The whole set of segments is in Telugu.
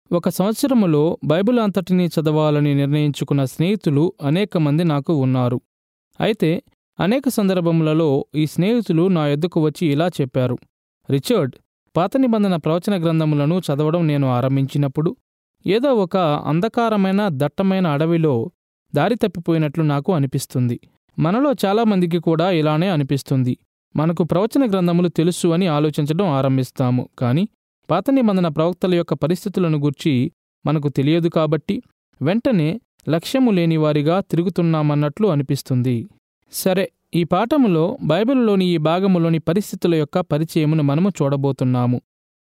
ఒక సంవత్సరములో బైబిల్ అంతటినీ చదవాలని నిర్ణయించుకున్న స్నేహితులు అనేక మంది నాకు ఉన్నారు అయితే అనేక సందర్భములలో ఈ స్నేహితులు నా యొద్దకు వచ్చి ఇలా చెప్పారు రిచర్డ్ పాత నిబంధన ప్రవచన గ్రంథములను చదవడం నేను ఆరంభించినప్పుడు ఏదో ఒక అంధకారమైన దట్టమైన అడవిలో దారి తప్పిపోయినట్లు నాకు అనిపిస్తుంది మనలో చాలామందికి కూడా ఇలానే అనిపిస్తుంది మనకు ప్రవచన గ్రంథములు తెలుసు అని ఆలోచించడం ఆరంభిస్తాము కానీ పాత నిబంధన ప్రవక్తల యొక్క పరిస్థితులను గుర్చి మనకు తెలియదు కాబట్టి వెంటనే లక్ష్యము లేని వారిగా తిరుగుతున్నామన్నట్లు అనిపిస్తుంది సరే ఈ పాఠములో బైబిల్లోని ఈ భాగములోని పరిస్థితుల యొక్క పరిచయమును మనము చూడబోతున్నాము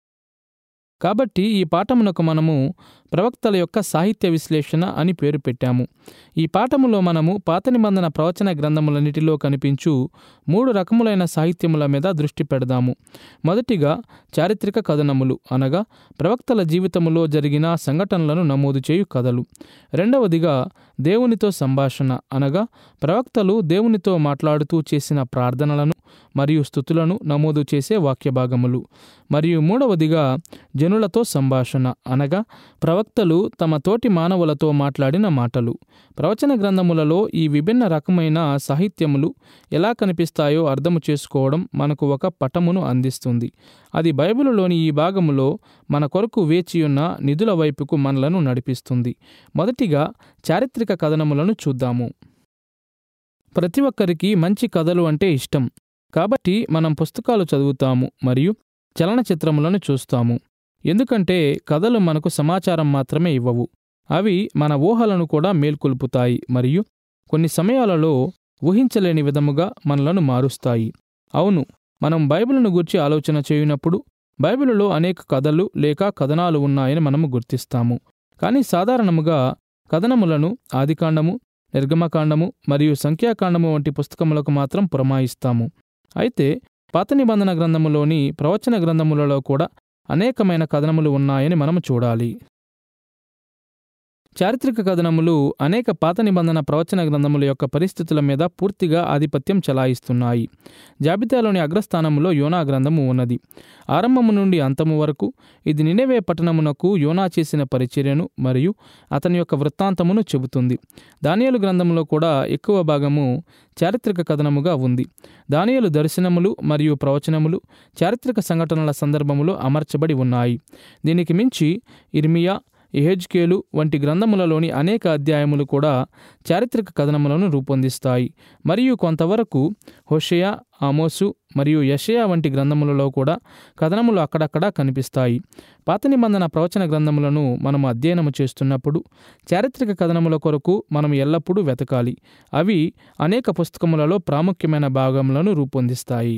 కాబట్టి ఈ పాఠమునకు మనము ప్రవక్తల యొక్క సాహిత్య విశ్లేషణ అని పేరు పెట్టాము ఈ పాఠములో మనము పాత నిబంధన ప్రవచన గ్రంథములన్నిటిలో కనిపించు మూడు రకములైన సాహిత్యముల మీద దృష్టి పెడదాము మొదటిగా చారిత్రక కథనములు అనగా ప్రవక్తల జీవితములో జరిగిన సంఘటనలను నమోదు చేయు కథలు రెండవదిగా దేవునితో సంభాషణ అనగా ప్రవక్తలు దేవునితో మాట్లాడుతూ చేసిన ప్రార్థనలను మరియు స్థుతులను నమోదు చేసే వాక్యభాగములు మరియు మూడవదిగా జనులతో సంభాషణ అనగా ప్రవక్తలు తమ తోటి మానవులతో మాట్లాడిన మాటలు ప్రవచన గ్రంథములలో ఈ విభిన్న రకమైన సాహిత్యములు ఎలా కనిపిస్తాయో అర్థము చేసుకోవడం మనకు ఒక పటమును అందిస్తుంది అది బైబిలులోని ఈ భాగములో మన కొరకు వేచియున్న నిధుల వైపుకు మనలను నడిపిస్తుంది మొదటిగా చారిత్రక కథనములను చూద్దాము ప్రతి ఒక్కరికి మంచి కథలు అంటే ఇష్టం కాబట్టి మనం పుస్తకాలు చదువుతాము మరియు చలనచిత్రములను చూస్తాము ఎందుకంటే కథలు మనకు సమాచారం మాత్రమే ఇవ్వవు అవి మన ఊహలను కూడా మేల్కొల్పుతాయి మరియు కొన్ని సమయాలలో ఊహించలేని విధముగా మనలను మారుస్తాయి అవును మనం బైబిల్ను గురించి ఆలోచన చేయునప్పుడు బైబిలులో అనేక కథలు లేక కథనాలు ఉన్నాయని మనము గుర్తిస్తాము కానీ సాధారణముగా కథనములను ఆదికాండము నిర్గమకాండము మరియు సంఖ్యాకాండము వంటి పుస్తకములకు మాత్రం పురమాయిస్తాము అయితే పాత నిబంధన గ్రంథములోని ప్రవచన గ్రంథములలో కూడా అనేకమైన కథనములు ఉన్నాయని మనము చూడాలి చారిత్రక కథనములు అనేక పాత నిబంధన ప్రవచన గ్రంథముల యొక్క పరిస్థితుల మీద పూర్తిగా ఆధిపత్యం చెలాయిస్తున్నాయి జాబితాలోని అగ్రస్థానంలో యోనా గ్రంథము ఉన్నది ఆరంభము నుండి అంతము వరకు ఇది నినేవే పట్టణమునకు యోనా చేసిన పరిచర్యను మరియు అతని యొక్క వృత్తాంతమును చెబుతుంది దానియలు గ్రంథంలో కూడా ఎక్కువ భాగము చారిత్రక కథనముగా ఉంది దానియలు దర్శనములు మరియు ప్రవచనములు చారిత్రక సంఘటనల సందర్భములో అమర్చబడి ఉన్నాయి దీనికి మించి ఇర్మియా ఎహెజ్కేలు వంటి గ్రంథములలోని అనేక అధ్యాయములు కూడా చారిత్రక కథనములను రూపొందిస్తాయి మరియు కొంతవరకు హోషయా ఆమోసు మరియు యషయా వంటి గ్రంథములలో కూడా కథనములు అక్కడక్కడా కనిపిస్తాయి పాత నిబంధన ప్రవచన గ్రంథములను మనం అధ్యయనము చేస్తున్నప్పుడు చారిత్రక కథనముల కొరకు మనం ఎల్లప్పుడూ వెతకాలి అవి అనేక పుస్తకములలో ప్రాముఖ్యమైన భాగములను రూపొందిస్తాయి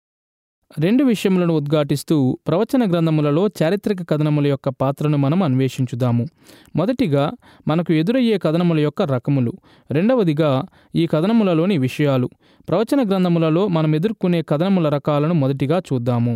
రెండు విషయములను ఉద్ఘాటిస్తూ ప్రవచన గ్రంథములలో చారిత్రక కథనముల యొక్క పాత్రను మనం అన్వేషించుదాము మొదటిగా మనకు ఎదురయ్యే కథనముల యొక్క రకములు రెండవదిగా ఈ కథనములలోని విషయాలు ప్రవచన గ్రంథములలో మనం ఎదుర్కొనే కథనముల రకాలను మొదటిగా చూద్దాము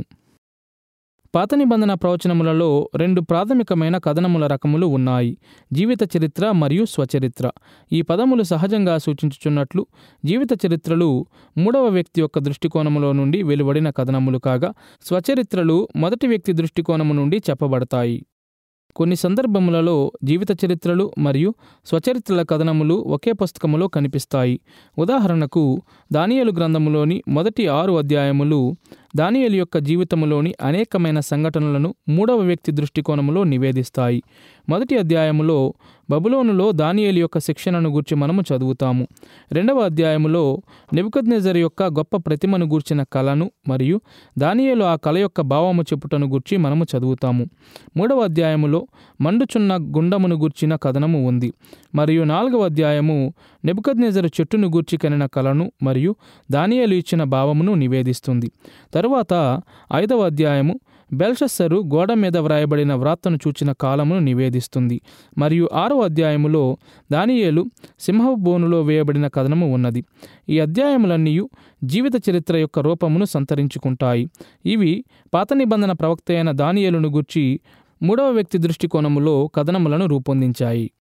పాత నిబంధన ప్రవచనములలో రెండు ప్రాథమికమైన కథనముల రకములు ఉన్నాయి జీవిత చరిత్ర మరియు స్వచరిత్ర ఈ పదములు సహజంగా సూచించుచున్నట్లు జీవిత చరిత్రలు మూడవ వ్యక్తి యొక్క దృష్టికోణములో నుండి వెలువడిన కథనములు కాగా స్వచరిత్రలు మొదటి వ్యక్తి దృష్టికోణము నుండి చెప్పబడతాయి కొన్ని సందర్భములలో జీవిత చరిత్రలు మరియు స్వచరిత్రల కథనములు ఒకే పుస్తకములో కనిపిస్తాయి ఉదాహరణకు దానియలు గ్రంథములోని మొదటి ఆరు అధ్యాయములు దానియలు యొక్క జీవితములోని అనేకమైన సంఘటనలను మూడవ వ్యక్తి దృష్టికోణములో నివేదిస్తాయి మొదటి అధ్యాయములో బబులోనులో దానియేలు యొక్క శిక్షణను గూర్చి మనము చదువుతాము రెండవ అధ్యాయములో నెబుకద్నెజర్ యొక్క గొప్ప ప్రతిమను గూర్చిన కళను మరియు దానియేలు ఆ కళ యొక్క భావము చెప్పుటను గూర్చి మనము చదువుతాము మూడవ అధ్యాయములో మండుచున్న గుండమును గూర్చిన కథనము ఉంది మరియు నాలుగవ అధ్యాయము నెబుకద్నెజరు చెట్టును గూర్చి కనిన కళను మరియు దానియేలు ఇచ్చిన భావమును నివేదిస్తుంది తరువాత ఐదవ అధ్యాయము బెల్షస్సరు గోడ మీద వ్రాయబడిన వ్రాతను చూచిన కాలమును నివేదిస్తుంది మరియు ఆరో అధ్యాయములో దానియేలు సింహపు బోనులో వేయబడిన కథనము ఉన్నది ఈ అధ్యాయములన్నీ జీవిత చరిత్ర యొక్క రూపమును సంతరించుకుంటాయి ఇవి పాత నిబంధన ప్రవక్త అయిన దానియేలును గుర్చి మూడవ వ్యక్తి దృష్టికోణములో కథనములను రూపొందించాయి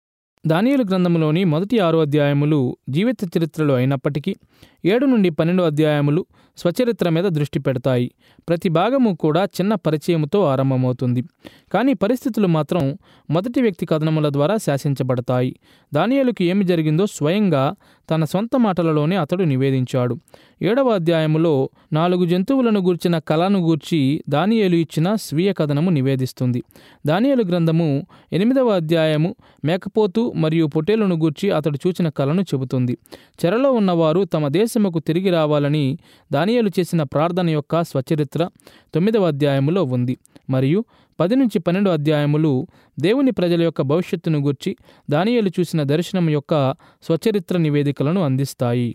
దానియేలు గ్రంథములోని మొదటి ఆరు అధ్యాయములు జీవిత చరిత్రలు అయినప్పటికీ ఏడు నుండి పన్నెండు అధ్యాయములు స్వచరిత్ర మీద దృష్టి పెడతాయి ప్రతి భాగము కూడా చిన్న పరిచయముతో ఆరంభమవుతుంది కానీ పరిస్థితులు మాత్రం మొదటి వ్యక్తి కథనముల ద్వారా శాసించబడతాయి దానియేలుకి ఏమి జరిగిందో స్వయంగా తన సొంత మాటలలోనే అతడు నివేదించాడు ఏడవ అధ్యాయములో నాలుగు జంతువులను గూర్చిన కళను గూర్చి దానియేలు ఇచ్చిన స్వీయ కథనము నివేదిస్తుంది దానియేలు గ్రంథము ఎనిమిదవ అధ్యాయము మేకపోతు మరియు పొటేలును గూర్చి అతడు చూచిన కళను చెబుతుంది చెరలో ఉన్నవారు తమ దేశముకు తిరిగి రావాలని దానియేలు చేసిన ప్రార్థన యొక్క స్వచరిత్ర తొమ్మిదవ అధ్యాయములో ఉంది మరియు పది నుంచి పన్నెండు అధ్యాయములు దేవుని ప్రజల యొక్క భవిష్యత్తును గూర్చి దానియేలు చూసిన దర్శనం యొక్క స్వచరిత్ర నివేదికలను అందిస్తాయి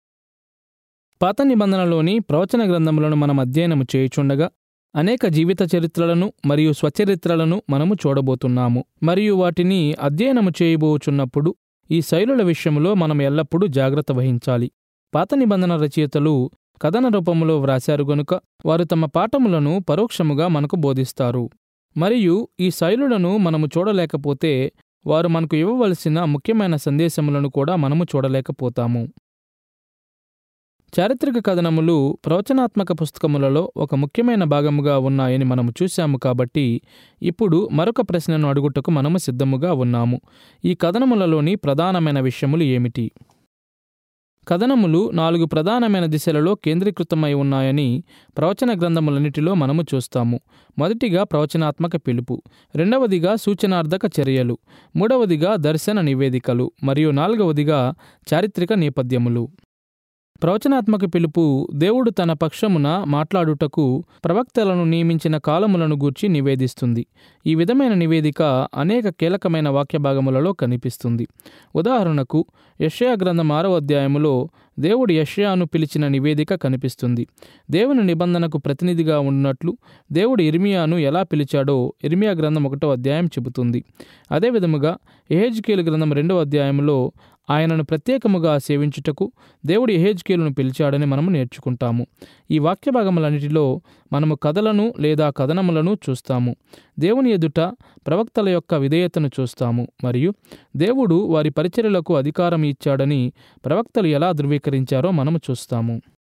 పాత నిబంధనలోని ప్రవచన గ్రంథములను మనం అధ్యయనము చేయుచుండగా అనేక జీవిత చరిత్రలను మరియు స్వచరిత్రలను మనము చూడబోతున్నాము మరియు వాటిని అధ్యయనము చేయబోచున్నప్పుడు ఈ శైలుల విషయంలో మనం ఎల్లప్పుడూ జాగ్రత్త వహించాలి పాత నిబంధన రచయితలు కథన రూపంలో వ్రాశారు గనుక వారు తమ పాఠములను పరోక్షముగా మనకు బోధిస్తారు మరియు ఈ శైలులను మనము చూడలేకపోతే వారు మనకు ఇవ్వవలసిన ముఖ్యమైన సందేశములను కూడా మనము చూడలేకపోతాము చారిత్రక కథనములు ప్రవచనాత్మక పుస్తకములలో ఒక ముఖ్యమైన భాగముగా ఉన్నాయని మనము చూశాము కాబట్టి ఇప్పుడు మరొక ప్రశ్నను అడుగుటకు మనము సిద్ధముగా ఉన్నాము ఈ కథనములలోని ప్రధానమైన విషయములు ఏమిటి కథనములు నాలుగు ప్రధానమైన దిశలలో కేంద్రీకృతమై ఉన్నాయని ప్రవచన గ్రంథములన్నిటిలో మనము చూస్తాము మొదటిగా ప్రవచనాత్మక పిలుపు రెండవదిగా సూచనార్థక చర్యలు మూడవదిగా దర్శన నివేదికలు మరియు నాలుగవదిగా చారిత్రక నేపథ్యములు ప్రవచనాత్మక పిలుపు దేవుడు తన పక్షమున మాట్లాడుటకు ప్రవక్తలను నియమించిన కాలములను గూర్చి నివేదిస్తుంది ఈ విధమైన నివేదిక అనేక కీలకమైన వాక్య భాగములలో కనిపిస్తుంది ఉదాహరణకు యషయా గ్రంథం ఆరవ అధ్యాయములో దేవుడు యషయాను పిలిచిన నివేదిక కనిపిస్తుంది దేవుని నిబంధనకు ప్రతినిధిగా ఉన్నట్లు దేవుడు ఇర్మియాను ఎలా పిలిచాడో ఇర్మియా గ్రంథం ఒకటో అధ్యాయం చెబుతుంది అదేవిధముగా ఎహెజ్కేలు గ్రంథం రెండవ అధ్యాయంలో ఆయనను ప్రత్యేకముగా సేవించుటకు దేవుడు ఎహెజ్కేలును పిలిచాడని మనము నేర్చుకుంటాము ఈ వాక్య భాగములన్నిటిలో మనము కథలను లేదా కథనములను చూస్తాము దేవుని ఎదుట ప్రవక్తల యొక్క విధేయతను చూస్తాము మరియు దేవుడు వారి పరిచర్యలకు అధికారం ఇచ్చాడని ప్రవక్తలు ఎలా ధృవీకరించారో మనము చూస్తాము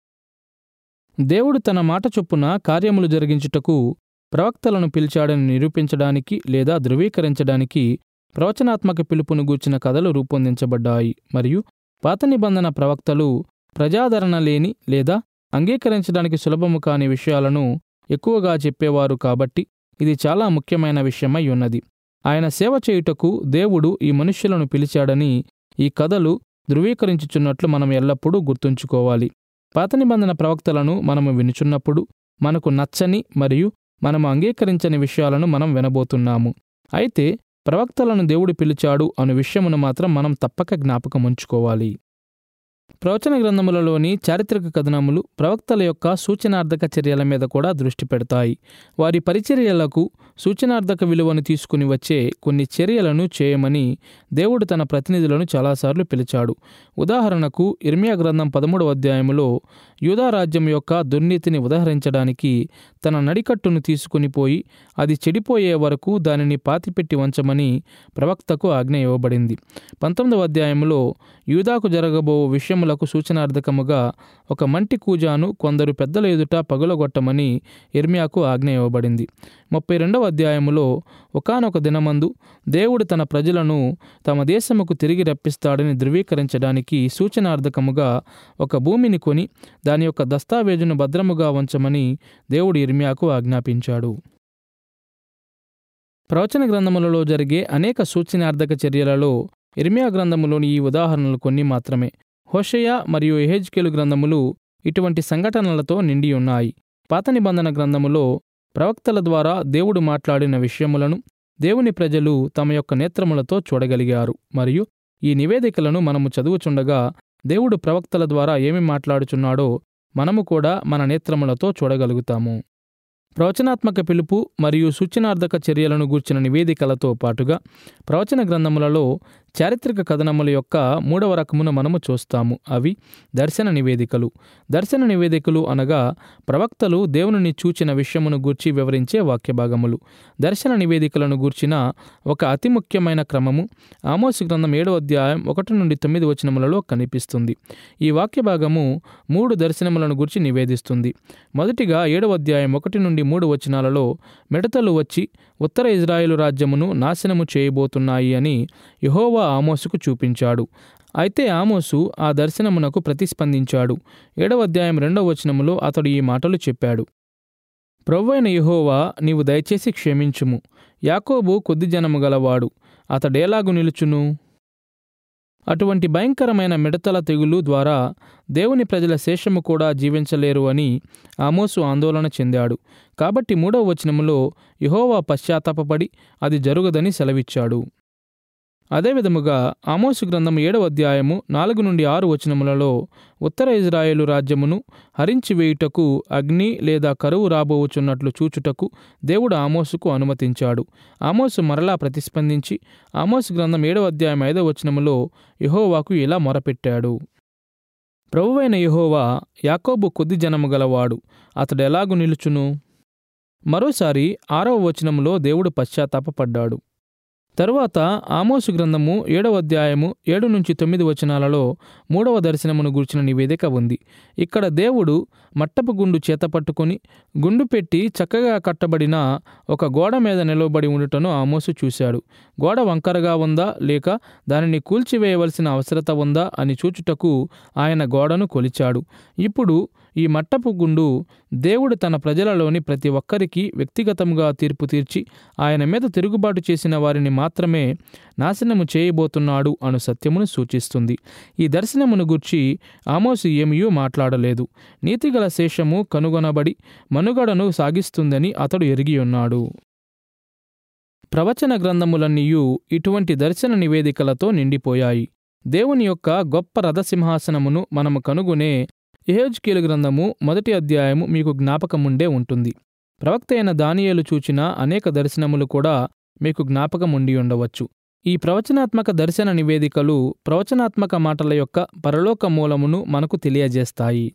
దేవుడు తన మాట చొప్పున కార్యములు జరిగించుటకు ప్రవక్తలను పిలిచాడని నిరూపించడానికి లేదా ధృవీకరించడానికి ప్రవచనాత్మక పిలుపును గూర్చిన కథలు రూపొందించబడ్డాయి మరియు పాత నిబంధన ప్రవక్తలు ప్రజాదరణ లేని లేదా అంగీకరించడానికి సులభము కాని విషయాలను ఎక్కువగా చెప్పేవారు కాబట్టి ఇది చాలా ముఖ్యమైన విషయమై ఉన్నది ఆయన సేవ చేయుటకు దేవుడు ఈ మనుష్యులను పిలిచాడని ఈ కథలు ధృవీకరించుచున్నట్లు మనం ఎల్లప్పుడూ గుర్తుంచుకోవాలి పాత నిబంధన ప్రవక్తలను మనము వినుచున్నప్పుడు మనకు నచ్చని మరియు మనము అంగీకరించని విషయాలను మనం వినబోతున్నాము అయితే ప్రవక్తలను దేవుడు పిలిచాడు అను విషయమును మాత్రం మనం తప్పక జ్ఞాపకం ఉంచుకోవాలి ప్రవచన గ్రంథములలోని చారిత్రక కథనములు ప్రవక్తల యొక్క సూచనార్థక చర్యల మీద కూడా దృష్టి పెడతాయి వారి పరిచర్యలకు సూచనార్థక విలువను తీసుకుని వచ్చే కొన్ని చర్యలను చేయమని దేవుడు తన ప్రతినిధులను చాలాసార్లు పిలిచాడు ఉదాహరణకు ఇర్మియా గ్రంథం పదమూడవ అధ్యాయములో యూదారాజ్యం యొక్క దుర్నీతిని ఉదహరించడానికి తన నడికట్టును తీసుకుని పోయి అది చెడిపోయే వరకు దానిని పాతిపెట్టి వంచమని ప్రవక్తకు ఆజ్ఞ ఇవ్వబడింది పంతొమ్మిదవ అధ్యాయంలో యూదాకు జరగబో విషయములకు సూచనార్థకముగా ఒక మంటి కూజాను కొందరు పెద్దల ఎదుట పగులగొట్టమని ఇర్మియాకు ఆజ్ఞ ఇవ్వబడింది ముప్పై రెండవ అధ్యాయములో ఒకనొక దినమందు దేవుడు తన ప్రజలను తమ దేశముకు తిరిగి రప్పిస్తాడని ధృవీకరించడానికి సూచనార్థకముగా ఒక భూమిని కొని దాని యొక్క దస్తావేజును భద్రముగా ఉంచమని దేవుడు ఇర్మియాకు ఆజ్ఞాపించాడు ప్రవచన గ్రంథములలో జరిగే అనేక సూచనార్థక చర్యలలో ఇర్మియా గ్రంథములోని ఈ ఉదాహరణలు కొన్ని మాత్రమే హోషయ మరియు ఎహెజ్కేలు గ్రంథములు ఇటువంటి సంఘటనలతో నిండి ఉన్నాయి పాత నిబంధన గ్రంథములో ప్రవక్తల ద్వారా దేవుడు మాట్లాడిన విషయములను దేవుని ప్రజలు తమ యొక్క నేత్రములతో చూడగలిగారు మరియు ఈ నివేదికలను మనము చదువుచుండగా దేవుడు ప్రవక్తల ద్వారా ఏమి మాట్లాడుచున్నాడో మనము కూడా మన నేత్రములతో చూడగలుగుతాము ప్రవచనాత్మక పిలుపు మరియు సూచనార్థక చర్యలను గూర్చిన నివేదికలతో పాటుగా ప్రవచన గ్రంథములలో చారిత్రక కథనముల యొక్క మూడవ రకమును మనము చూస్తాము అవి దర్శన నివేదికలు దర్శన నివేదికలు అనగా ప్రవక్తలు దేవునిని చూచిన విషయమును గూర్చి వివరించే వాక్య భాగములు దర్శన నివేదికలను గూర్చిన ఒక అతి ముఖ్యమైన క్రమము ఆమోసు గ్రంథం ఏడవ అధ్యాయం ఒకటి నుండి తొమ్మిది వచనములలో కనిపిస్తుంది ఈ వాక్య భాగము మూడు దర్శనములను గూర్చి నివేదిస్తుంది మొదటిగా ఏడవ అధ్యాయం ఒకటి నుండి మూడు వచనాలలో మిడతలు వచ్చి ఉత్తర ఇజ్రాయేలు రాజ్యమును నాశనము చేయబోతున్నాయి అని యహోవా ఆమోసుకు చూపించాడు అయితే ఆమోసు ఆ దర్శనమునకు ప్రతిస్పందించాడు ఏడవ అధ్యాయం రెండవ వచనములో అతడు ఈ మాటలు చెప్పాడు ప్రవ్వైన యహోవా నీవు దయచేసి క్షమించుము యాకోబు కొద్ది జనము గలవాడు అతడేలాగు నిలుచును అటువంటి భయంకరమైన మిడతల తెగులు ద్వారా దేవుని ప్రజల శేషము కూడా జీవించలేరు అని ఆమోసు ఆందోళన చెందాడు కాబట్టి మూడవ వచనములో యహోవా పశ్చాత్తాపపడి అది జరుగదని సెలవిచ్చాడు అదేవిధముగా ఆమోసు గ్రంథం ఏడవ అధ్యాయము నాలుగు నుండి ఆరు వచనములలో ఉత్తర ఇజ్రాయేలు రాజ్యమును హరించివేయుటకు అగ్ని లేదా కరువు రాబోవుచున్నట్లు చూచుటకు దేవుడు ఆమోసుకు అనుమతించాడు ఆమోసు మరలా ప్రతిస్పందించి ఆమోసు గ్రంథం ఏడవ అధ్యాయం ఐదవ వచనములో యహోవాకు ఇలా మొరపెట్టాడు ప్రభువైన యహోవా యాకోబు కొద్ది జనము గలవాడు అతడు ఎలాగు నిలుచును మరోసారి ఆరవ వచనములో దేవుడు పశ్చాత్తాపపడ్డాడు తరువాత ఆమోసు గ్రంథము ఏడవ అధ్యాయము ఏడు నుంచి తొమ్మిది వచనాలలో మూడవ దర్శనమును గూర్చిన నివేదిక ఉంది ఇక్కడ దేవుడు మట్టపు గుండు చేత పట్టుకుని గుండు పెట్టి చక్కగా కట్టబడిన ఒక గోడ మీద నిలవబడి ఉండుటను ఆమోసు చూశాడు గోడ వంకరగా ఉందా లేక దానిని కూల్చివేయవలసిన అవసరత ఉందా అని చూచుటకు ఆయన గోడను కొలిచాడు ఇప్పుడు ఈ మట్టపు గుండు దేవుడు తన ప్రజలలోని ప్రతి ఒక్కరికి వ్యక్తిగతంగా తీర్పు తీర్చి ఆయన మీద తిరుగుబాటు చేసిన వారిని మాత్రమే నాశనము చేయబోతున్నాడు అను సత్యమును సూచిస్తుంది ఈ దర్శనమును గూర్చి ఆమోసు ఏమియూ మాట్లాడలేదు నీతిగల శేషము కనుగొనబడి మనుగడను సాగిస్తుందని అతడు ఎరిగి ఉన్నాడు ప్రవచన గ్రంథములన్నీయూ ఇటువంటి దర్శన నివేదికలతో నిండిపోయాయి దేవుని యొక్క గొప్ప రథసింహాసనమును మనము కనుగొనే ఎహెజ్కేలు గ్రంథము మొదటి అధ్యాయము మీకు జ్ఞాపకముండే ఉంటుంది ప్రవక్త అయిన దానియేలు చూచిన అనేక దర్శనములు కూడా మీకు జ్ఞాపకం ఉండి ఉండవచ్చు ఈ ప్రవచనాత్మక దర్శన నివేదికలు ప్రవచనాత్మక మాటల యొక్క పరలోక మూలమును మనకు తెలియజేస్తాయి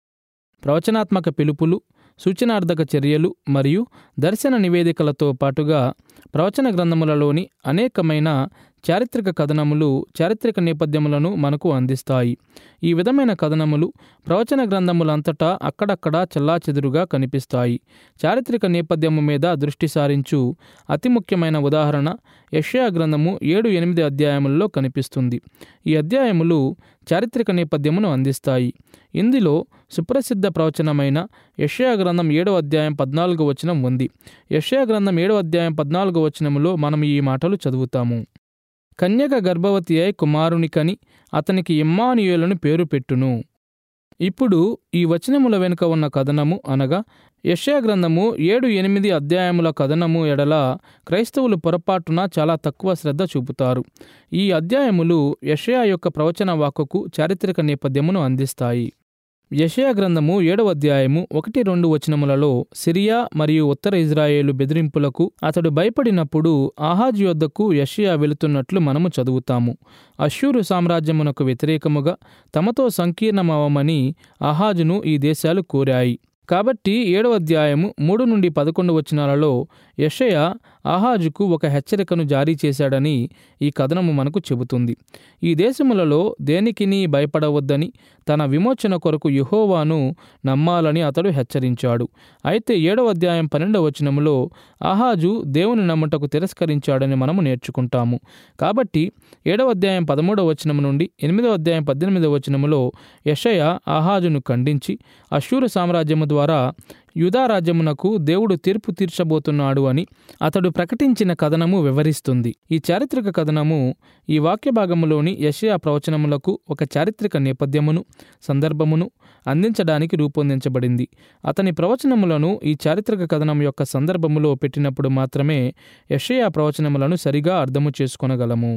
ప్రవచనాత్మక పిలుపులు సూచనార్థక చర్యలు మరియు దర్శన నివేదికలతో పాటుగా ప్రవచన గ్రంథములలోని అనేకమైన చారిత్రక కథనములు చారిత్రక నేపథ్యములను మనకు అందిస్తాయి ఈ విధమైన కథనములు ప్రవచన గ్రంథములంతటా అక్కడక్కడ చెల్లాచెదురుగా కనిపిస్తాయి చారిత్రక నేపథ్యము మీద దృష్టి సారించు అతి ముఖ్యమైన ఉదాహరణ యషయా గ్రంథము ఏడు ఎనిమిది అధ్యాయములలో కనిపిస్తుంది ఈ అధ్యాయములు చారిత్రక నేపథ్యమును అందిస్తాయి ఇందులో సుప్రసిద్ధ ప్రవచనమైన యషయా గ్రంథం ఏడవ అధ్యాయం పద్నాలుగు వచనం ఉంది యషయా గ్రంథం ఏడవ అధ్యాయం పద్నాలుగు వచనములో మనం ఈ మాటలు చదువుతాము కన్యక గర్భవతి అయి కుమారునికని అతనికి ఇమ్మానుయేలును పేరు పెట్టును ఇప్పుడు ఈ వచనముల వెనుక ఉన్న కథనము అనగా యెషయా గ్రంథము ఏడు ఎనిమిది అధ్యాయముల కథనము ఎడల క్రైస్తవులు పొరపాటున చాలా తక్కువ శ్రద్ధ చూపుతారు ఈ అధ్యాయములు యెషయా యొక్క ప్రవచన వాక్కుకు చారిత్రక నేపథ్యమును అందిస్తాయి యెషయా గ్రంథము ఏడవ అధ్యాయము ఒకటి రెండు వచనములలో సిరియా మరియు ఉత్తర ఇజ్రాయేలు బెదిరింపులకు అతడు భయపడినప్పుడు ఆహాజు యొద్దకు యషయా వెళుతున్నట్లు మనము చదువుతాము అశ్షూరు సామ్రాజ్యమునకు వ్యతిరేకముగా తమతో సంకీర్ణమవమని ఆహాజును ఈ దేశాలు కోరాయి కాబట్టి ఏడవ అధ్యాయము మూడు నుండి పదకొండు వచనాలలో యషయ ఆహాజుకు ఒక హెచ్చరికను జారీ చేశాడని ఈ కథనము మనకు చెబుతుంది ఈ దేశములలో దేనికిని భయపడవద్దని తన విమోచన కొరకు యహోవాను నమ్మాలని అతడు హెచ్చరించాడు అయితే ఏడవ అధ్యాయం పన్నెండవ వచనములో ఆహాజు దేవుని నమ్ముటకు తిరస్కరించాడని మనము నేర్చుకుంటాము కాబట్టి ఏడవ అధ్యాయం పదమూడవ వచనము నుండి ఎనిమిదవ అధ్యాయం పద్దెనిమిదవ వచనములో యషయ ఆహాజును ఖండించి అశూరు సామ్రాజ్యము ద్వారా యుధా రాజ్యమునకు దేవుడు తీర్పు తీర్చబోతున్నాడు అని అతడు ప్రకటించిన కథనము వివరిస్తుంది ఈ చారిత్రక కథనము ఈ వాక్య భాగములోని యషయా ప్రవచనములకు ఒక చారిత్రక నేపథ్యమును సందర్భమును అందించడానికి రూపొందించబడింది అతని ప్రవచనములను ఈ చారిత్రక కథనం యొక్క సందర్భములో పెట్టినప్పుడు మాత్రమే యషయా ప్రవచనములను సరిగా అర్థము చేసుకొనగలము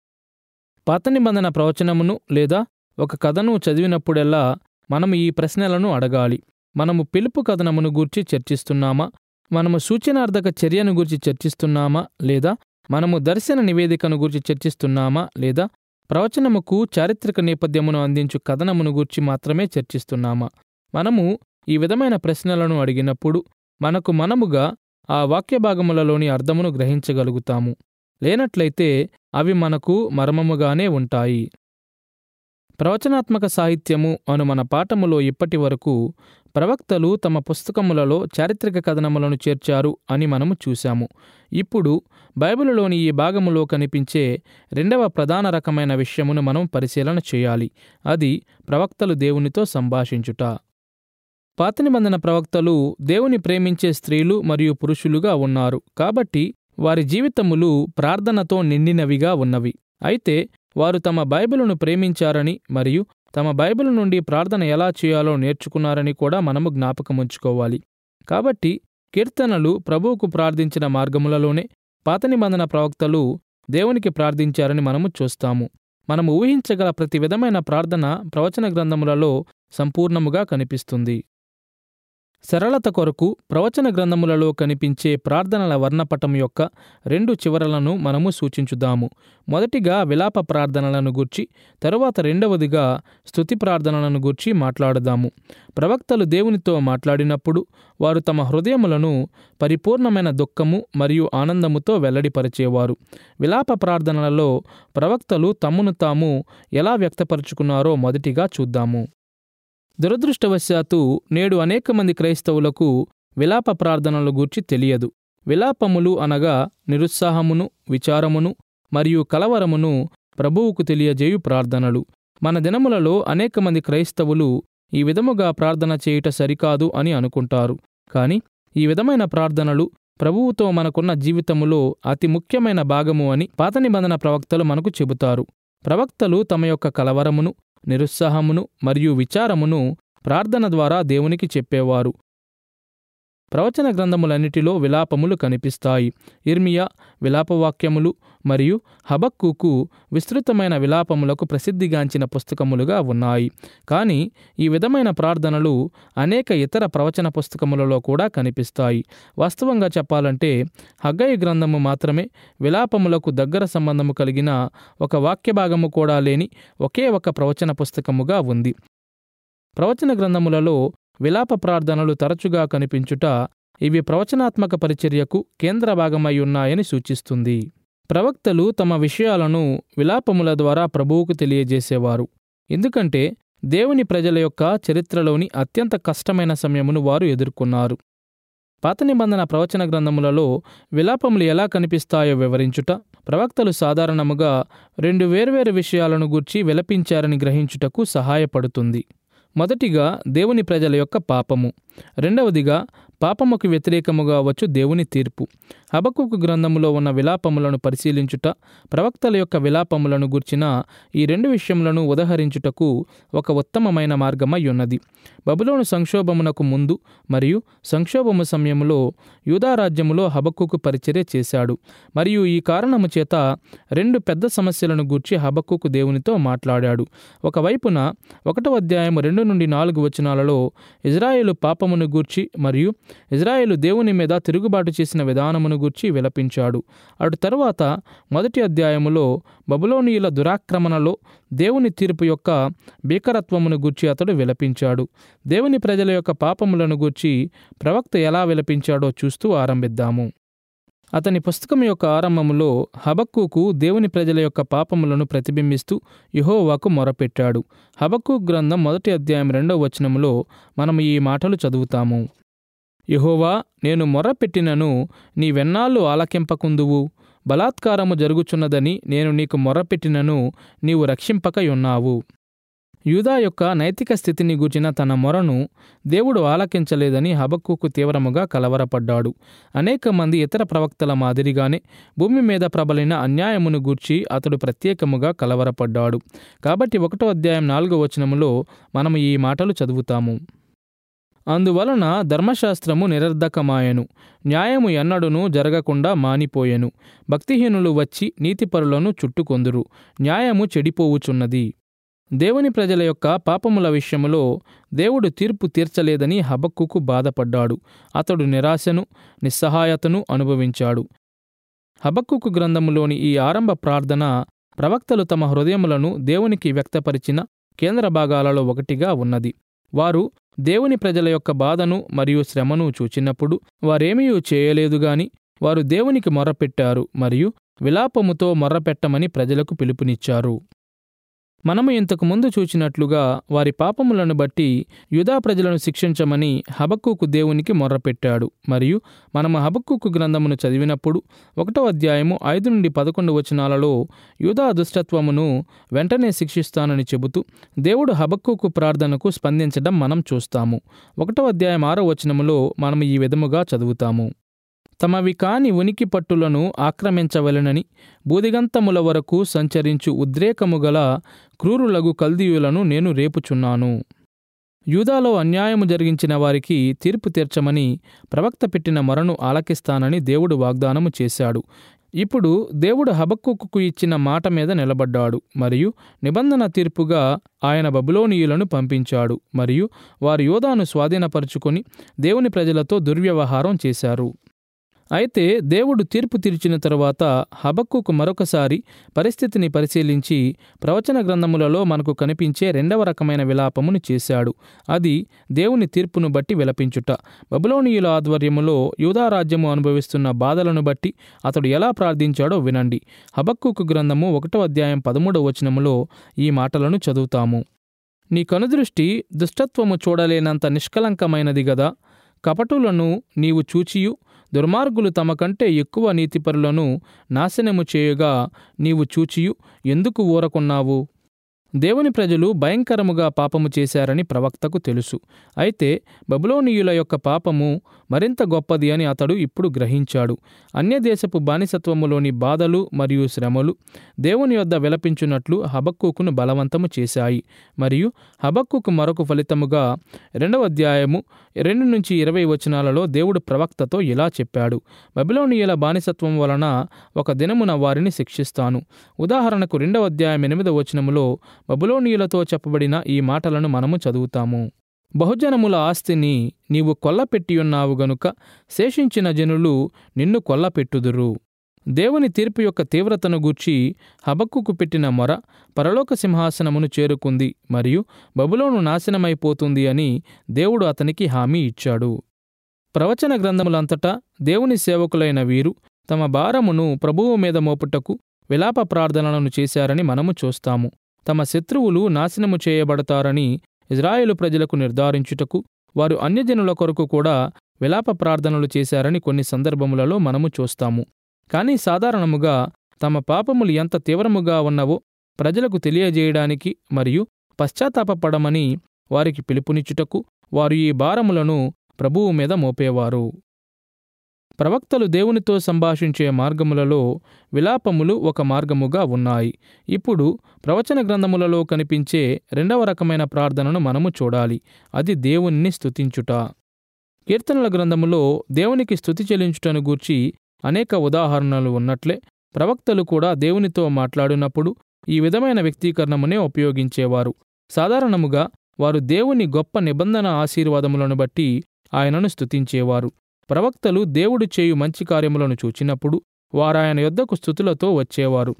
పాత నిబంధన ప్రవచనమును లేదా ఒక కథను చదివినప్పుడెల్లా మనము ఈ ప్రశ్నలను అడగాలి మనము పిలుపు కథనమును గూర్చి చర్చిస్తున్నామా మనము సూచనార్థక చర్యను గూర్చి చర్చిస్తున్నామా లేదా మనము దర్శన నివేదికను గురించి చర్చిస్తున్నామా లేదా ప్రవచనముకు చారిత్రక నేపథ్యమును అందించు కథనమును గూర్చి మాత్రమే చర్చిస్తున్నామా మనము ఈ విధమైన ప్రశ్నలను అడిగినప్పుడు మనకు మనముగా ఆ వాక్య భాగములలోని అర్థమును గ్రహించగలుగుతాము లేనట్లయితే అవి మనకు మర్మముగానే ఉంటాయి ప్రవచనాత్మక సాహిత్యము అను మన పాఠములో ఇప్పటి వరకు ప్రవక్తలు తమ పుస్తకములలో చారిత్రక కథనములను చేర్చారు అని మనము చూశాము ఇప్పుడు బైబిలులోని ఈ భాగములో కనిపించే రెండవ ప్రధాన రకమైన విషయమును మనం పరిశీలన చేయాలి అది ప్రవక్తలు దేవునితో సంభాషించుట పాత నిబంధన ప్రవక్తలు దేవుని ప్రేమించే స్త్రీలు మరియు పురుషులుగా ఉన్నారు కాబట్టి వారి జీవితములు ప్రార్థనతో నిండినవిగా ఉన్నవి అయితే వారు తమ బైబిలును ప్రేమించారని మరియు తమ బైబిల్ నుండి ప్రార్థన ఎలా చేయాలో నేర్చుకున్నారని కూడా మనము జ్ఞాపకముంచుకోవాలి కాబట్టి కీర్తనలు ప్రభువుకు ప్రార్థించిన మార్గములలోనే పాత నిబంధన ప్రవక్తలు దేవునికి ప్రార్థించారని మనము చూస్తాము మనము ఊహించగల ప్రతి విధమైన ప్రార్థన ప్రవచన గ్రంథములలో సంపూర్ణముగా కనిపిస్తుంది సరళత కొరకు ప్రవచన గ్రంథములలో కనిపించే ప్రార్థనల వర్ణపటం యొక్క రెండు చివరలను మనము సూచించుదాము మొదటిగా విలాప ప్రార్థనలను గూర్చి తరువాత రెండవదిగా స్తుతి ప్రార్థనలను గూర్చి మాట్లాడుదాము ప్రవక్తలు దేవునితో మాట్లాడినప్పుడు వారు తమ హృదయములను పరిపూర్ణమైన దుఃఖము మరియు ఆనందముతో వెల్లడిపరిచేవారు విలాప ప్రార్థనలలో ప్రవక్తలు తమ్మును తాము ఎలా వ్యక్తపరుచుకున్నారో మొదటిగా చూద్దాము దురదృష్టవశాత్తు నేడు అనేక మంది క్రైస్తవులకు విలాప ప్రార్థనల గూర్చి తెలియదు విలాపములు అనగా నిరుత్సాహమును విచారమును మరియు కలవరమును ప్రభువుకు తెలియజేయు ప్రార్థనలు మన దినములలో అనేక మంది క్రైస్తవులు ఈ విధముగా ప్రార్థన చేయుట సరికాదు అని అనుకుంటారు కాని ఈ విధమైన ప్రార్థనలు ప్రభువుతో మనకున్న జీవితములో అతి ముఖ్యమైన భాగము అని పాత నిబంధన ప్రవక్తలు మనకు చెబుతారు ప్రవక్తలు తమ యొక్క కలవరమును నిరుత్సాహమును మరియు విచారమును ప్రార్థన ద్వారా దేవునికి చెప్పేవారు ప్రవచన గ్రంథములన్నిటిలో విలాపములు కనిపిస్తాయి ఇర్మియా విలాపవాక్యములు మరియు హబక్కుకు విస్తృతమైన విలాపములకు ప్రసిద్ధిగాంచిన పుస్తకములుగా ఉన్నాయి కానీ ఈ విధమైన ప్రార్థనలు అనేక ఇతర ప్రవచన పుస్తకములలో కూడా కనిపిస్తాయి వాస్తవంగా చెప్పాలంటే హగ్గయి గ్రంథము మాత్రమే విలాపములకు దగ్గర సంబంధము కలిగిన ఒక వాక్య భాగము కూడా లేని ఒకే ఒక ప్రవచన పుస్తకముగా ఉంది ప్రవచన గ్రంథములలో విలాప ప్రార్థనలు తరచుగా కనిపించుట ఇవి ప్రవచనాత్మక పరిచర్యకు కేంద్ర భాగమై ఉన్నాయని సూచిస్తుంది ప్రవక్తలు తమ విషయాలను విలాపముల ద్వారా ప్రభువుకు తెలియజేసేవారు ఎందుకంటే దేవుని ప్రజల యొక్క చరిత్రలోని అత్యంత కష్టమైన సమయమును వారు ఎదుర్కొన్నారు పాత నిబంధన ప్రవచన గ్రంథములలో విలాపములు ఎలా కనిపిస్తాయో వివరించుట ప్రవక్తలు సాధారణముగా రెండు వేర్వేరు విషయాలను గూర్చి విలపించారని గ్రహించుటకు సహాయపడుతుంది మొదటిగా దేవుని ప్రజల యొక్క పాపము రెండవదిగా పాపముకు వ్యతిరేకముగా వచ్చు దేవుని తీర్పు హబకుకు గ్రంథములో ఉన్న విలాపములను పరిశీలించుట ప్రవక్తల యొక్క విలాపములను గుర్చిన ఈ రెండు విషయములను ఉదహరించుటకు ఒక ఉత్తమమైన మార్గమై ఉన్నది బబులోను సంక్షోభమునకు ముందు మరియు సంక్షోభము సమయములో యూదారాజ్యములో హబక్కుకు పరిచర్య చేశాడు మరియు ఈ కారణము చేత రెండు పెద్ద సమస్యలను గూర్చి హబక్కుకు దేవునితో మాట్లాడాడు ఒకవైపున ఒకటో అధ్యాయం రెండు నుండి నాలుగు వచనాలలో ఇజ్రాయేలు పాపమును గూర్చి మరియు ఇజ్రాయేలు దేవుని మీద తిరుగుబాటు చేసిన విధానమును గూర్చి విలపించాడు అటు తరువాత మొదటి అధ్యాయములో బబులోనియుల దురాక్రమణలో దేవుని తీర్పు యొక్క భీకరత్వమును గూర్చి అతడు విలపించాడు దేవుని ప్రజల యొక్క పాపములను గూర్చి ప్రవక్త ఎలా విలపించాడో చూస్తూ ఆరంభిద్దాము అతని పుస్తకం యొక్క ఆరంభములో హబక్కుకు దేవుని ప్రజల యొక్క పాపములను ప్రతిబింబిస్తూ యహోవాకు మొరపెట్టాడు హబక్కు గ్రంథం మొదటి అధ్యాయం రెండవ వచనములో మనం ఈ మాటలు చదువుతాము యహోవా నేను మొర్రపెట్టినను నీవెన్నాళ్ళు ఆలకింపకుందువు బలాత్కారము జరుగుచున్నదని నేను నీకు మొర్రపెట్టినను నీవు రక్షింపకయున్నావు యూదా యొక్క నైతిక స్థితిని గూర్చిన తన మొరను దేవుడు ఆలకించలేదని హబక్కుకు తీవ్రముగా కలవరపడ్డాడు అనేక మంది ఇతర ప్రవక్తల మాదిరిగానే భూమి మీద ప్రబలిన అన్యాయమును గూర్చి అతడు ప్రత్యేకముగా కలవరపడ్డాడు కాబట్టి ఒకటో అధ్యాయం నాలుగో వచనములో మనం ఈ మాటలు చదువుతాము అందువలన ధర్మశాస్త్రము నిరర్ధకమాయెను న్యాయము ఎన్నడును జరగకుండా మానిపోయెను భక్తిహీనులు వచ్చి నీతిపరులను చుట్టుకొందురు న్యాయము చెడిపోవుచున్నది దేవుని ప్రజల యొక్క పాపముల విషయములో దేవుడు తీర్పు తీర్చలేదని హబక్కుకు బాధపడ్డాడు అతడు నిరాశను నిస్సహాయతను అనుభవించాడు హబక్కుకు గ్రంథములోని ఈ ఆరంభ ప్రార్థన ప్రవక్తలు తమ హృదయములను దేవునికి వ్యక్తపరిచిన కేంద్ర భాగాలలో ఒకటిగా ఉన్నది వారు దేవుని ప్రజల యొక్క బాధను మరియు శ్రమను చూచినప్పుడు వారేమీ చేయలేదు గాని వారు దేవునికి మొర్రపెట్టారు మరియు విలాపముతో మొర్రపెట్టమని ప్రజలకు పిలుపునిచ్చారు మనము ఇంతకు ముందు చూచినట్లుగా వారి పాపములను బట్టి యూదా ప్రజలను శిక్షించమని హబక్కుకు దేవునికి మొర్రపెట్టాడు మరియు మనము హబక్కుకు గ్రంథమును చదివినప్పుడు ఒకటో అధ్యాయము ఐదు నుండి పదకొండు వచనాలలో యూదా దుష్టత్వమును వెంటనే శిక్షిస్తానని చెబుతూ దేవుడు హబక్కుకు ప్రార్థనకు స్పందించడం మనం చూస్తాము ఒకటో అధ్యాయం ఆరో వచనములో మనం ఈ విధముగా చదువుతాము తమవి కాని ఉనికి పట్టులను ఆక్రమించవలెనని బూదిగంతముల వరకు సంచరించు ఉద్రేకము గల క్రూరులగు కల్దీయులను నేను రేపుచున్నాను యూదాలో అన్యాయము జరిగించిన వారికి తీర్పు తీర్చమని ప్రవక్త పెట్టిన మొరను ఆలకిస్తానని దేవుడు వాగ్దానము చేశాడు ఇప్పుడు దేవుడు హబక్కుకు ఇచ్చిన మాట మీద నిలబడ్డాడు మరియు నిబంధన తీర్పుగా ఆయన బబులోనియులను పంపించాడు మరియు వారు యోధాను స్వాధీనపరుచుకొని దేవుని ప్రజలతో దుర్వ్యవహారం చేశారు అయితే దేవుడు తీర్పు తీర్చిన తరువాత హబక్కుకు మరొకసారి పరిస్థితిని పరిశీలించి ప్రవచన గ్రంథములలో మనకు కనిపించే రెండవ రకమైన విలాపమును చేశాడు అది దేవుని తీర్పును బట్టి విలపించుట బబులోనియుల ఆధ్వర్యములో యూదారాజ్యము అనుభవిస్తున్న బాధలను బట్టి అతడు ఎలా ప్రార్థించాడో వినండి హబక్కుకు గ్రంథము ఒకటో అధ్యాయం పదమూడవ వచనములో ఈ మాటలను చదువుతాము నీ కనుదృష్టి దుష్టత్వము చూడలేనంత నిష్కలంకమైనది గదా కపటులను నీవు చూచియు దుర్మార్గులు తమ కంటే ఎక్కువ నీతిపరులను నాశనము చేయుగా నీవు చూచియు ఎందుకు ఊరకున్నావు దేవుని ప్రజలు భయంకరముగా పాపము చేశారని ప్రవక్తకు తెలుసు అయితే బబులోనియుల యొక్క పాపము మరింత గొప్పది అని అతడు ఇప్పుడు గ్రహించాడు అన్యదేశపు బానిసత్వములోని బాధలు మరియు శ్రమలు దేవుని యొద్ద విలపించున్నట్లు హబక్కుకును బలవంతము చేశాయి మరియు హబక్కుకు మరొక ఫలితముగా రెండవ అధ్యాయము రెండు నుంచి ఇరవై వచనాలలో దేవుడు ప్రవక్తతో ఇలా చెప్పాడు బబిలోనియుల బానిసత్వం వలన ఒక దినమున వారిని శిక్షిస్తాను ఉదాహరణకు రెండవ అధ్యాయం ఎనిమిదవ వచనములో బబులోనియులతో చెప్పబడిన ఈ మాటలను మనము చదువుతాము బహుజనముల ఆస్తిని నీవు కొల్లపెట్టియున్నావు గనుక శేషించిన జనులు నిన్ను కొల్లపెట్టుదురు దేవుని తీర్పు యొక్క తీవ్రతను గూర్చి హబక్కుకు పెట్టిన మొర పరలోక సింహాసనమును చేరుకుంది మరియు బబులోను నాశనమైపోతుంది అని దేవుడు అతనికి హామీ ఇచ్చాడు ప్రవచన గ్రంథములంతటా దేవుని సేవకులైన వీరు తమ భారమును ప్రభువు మీద మోపుటకు విలాప ప్రార్థనలను చేశారని మనము చూస్తాము తమ శత్రువులు నాశనము చేయబడతారని ఇజ్రాయేలు ప్రజలకు నిర్ధారించుటకు వారు అన్యజనుల కొరకు కూడా విలాప ప్రార్థనలు చేశారని కొన్ని సందర్భములలో మనము చూస్తాము కానీ సాధారణముగా తమ పాపములు ఎంత తీవ్రముగా ఉన్నవో ప్రజలకు తెలియజేయడానికి మరియు పశ్చాత్తాపపడమని వారికి పిలుపునిచ్చుటకు వారు ఈ భారములను ప్రభువు మీద మోపేవారు ప్రవక్తలు దేవునితో సంభాషించే మార్గములలో విలాపములు ఒక మార్గముగా ఉన్నాయి ఇప్పుడు ప్రవచన గ్రంథములలో కనిపించే రెండవ రకమైన ప్రార్థనను మనము చూడాలి అది దేవుణ్ణి స్తుతించుట కీర్తనల గ్రంథములో దేవునికి స్తుతి చెల్లించుటను గూర్చి అనేక ఉదాహరణలు ఉన్నట్లే ప్రవక్తలు కూడా దేవునితో మాట్లాడినప్పుడు ఈ విధమైన వ్యక్తీకరణమునే ఉపయోగించేవారు సాధారణముగా వారు దేవుని గొప్ప నిబంధన ఆశీర్వాదములను బట్టి ఆయనను స్తుతించేవారు ప్రవక్తలు దేవుడు చేయు మంచి కార్యములను చూచినప్పుడు వారాయన యొద్దకు స్థుతులతో వచ్చేవారు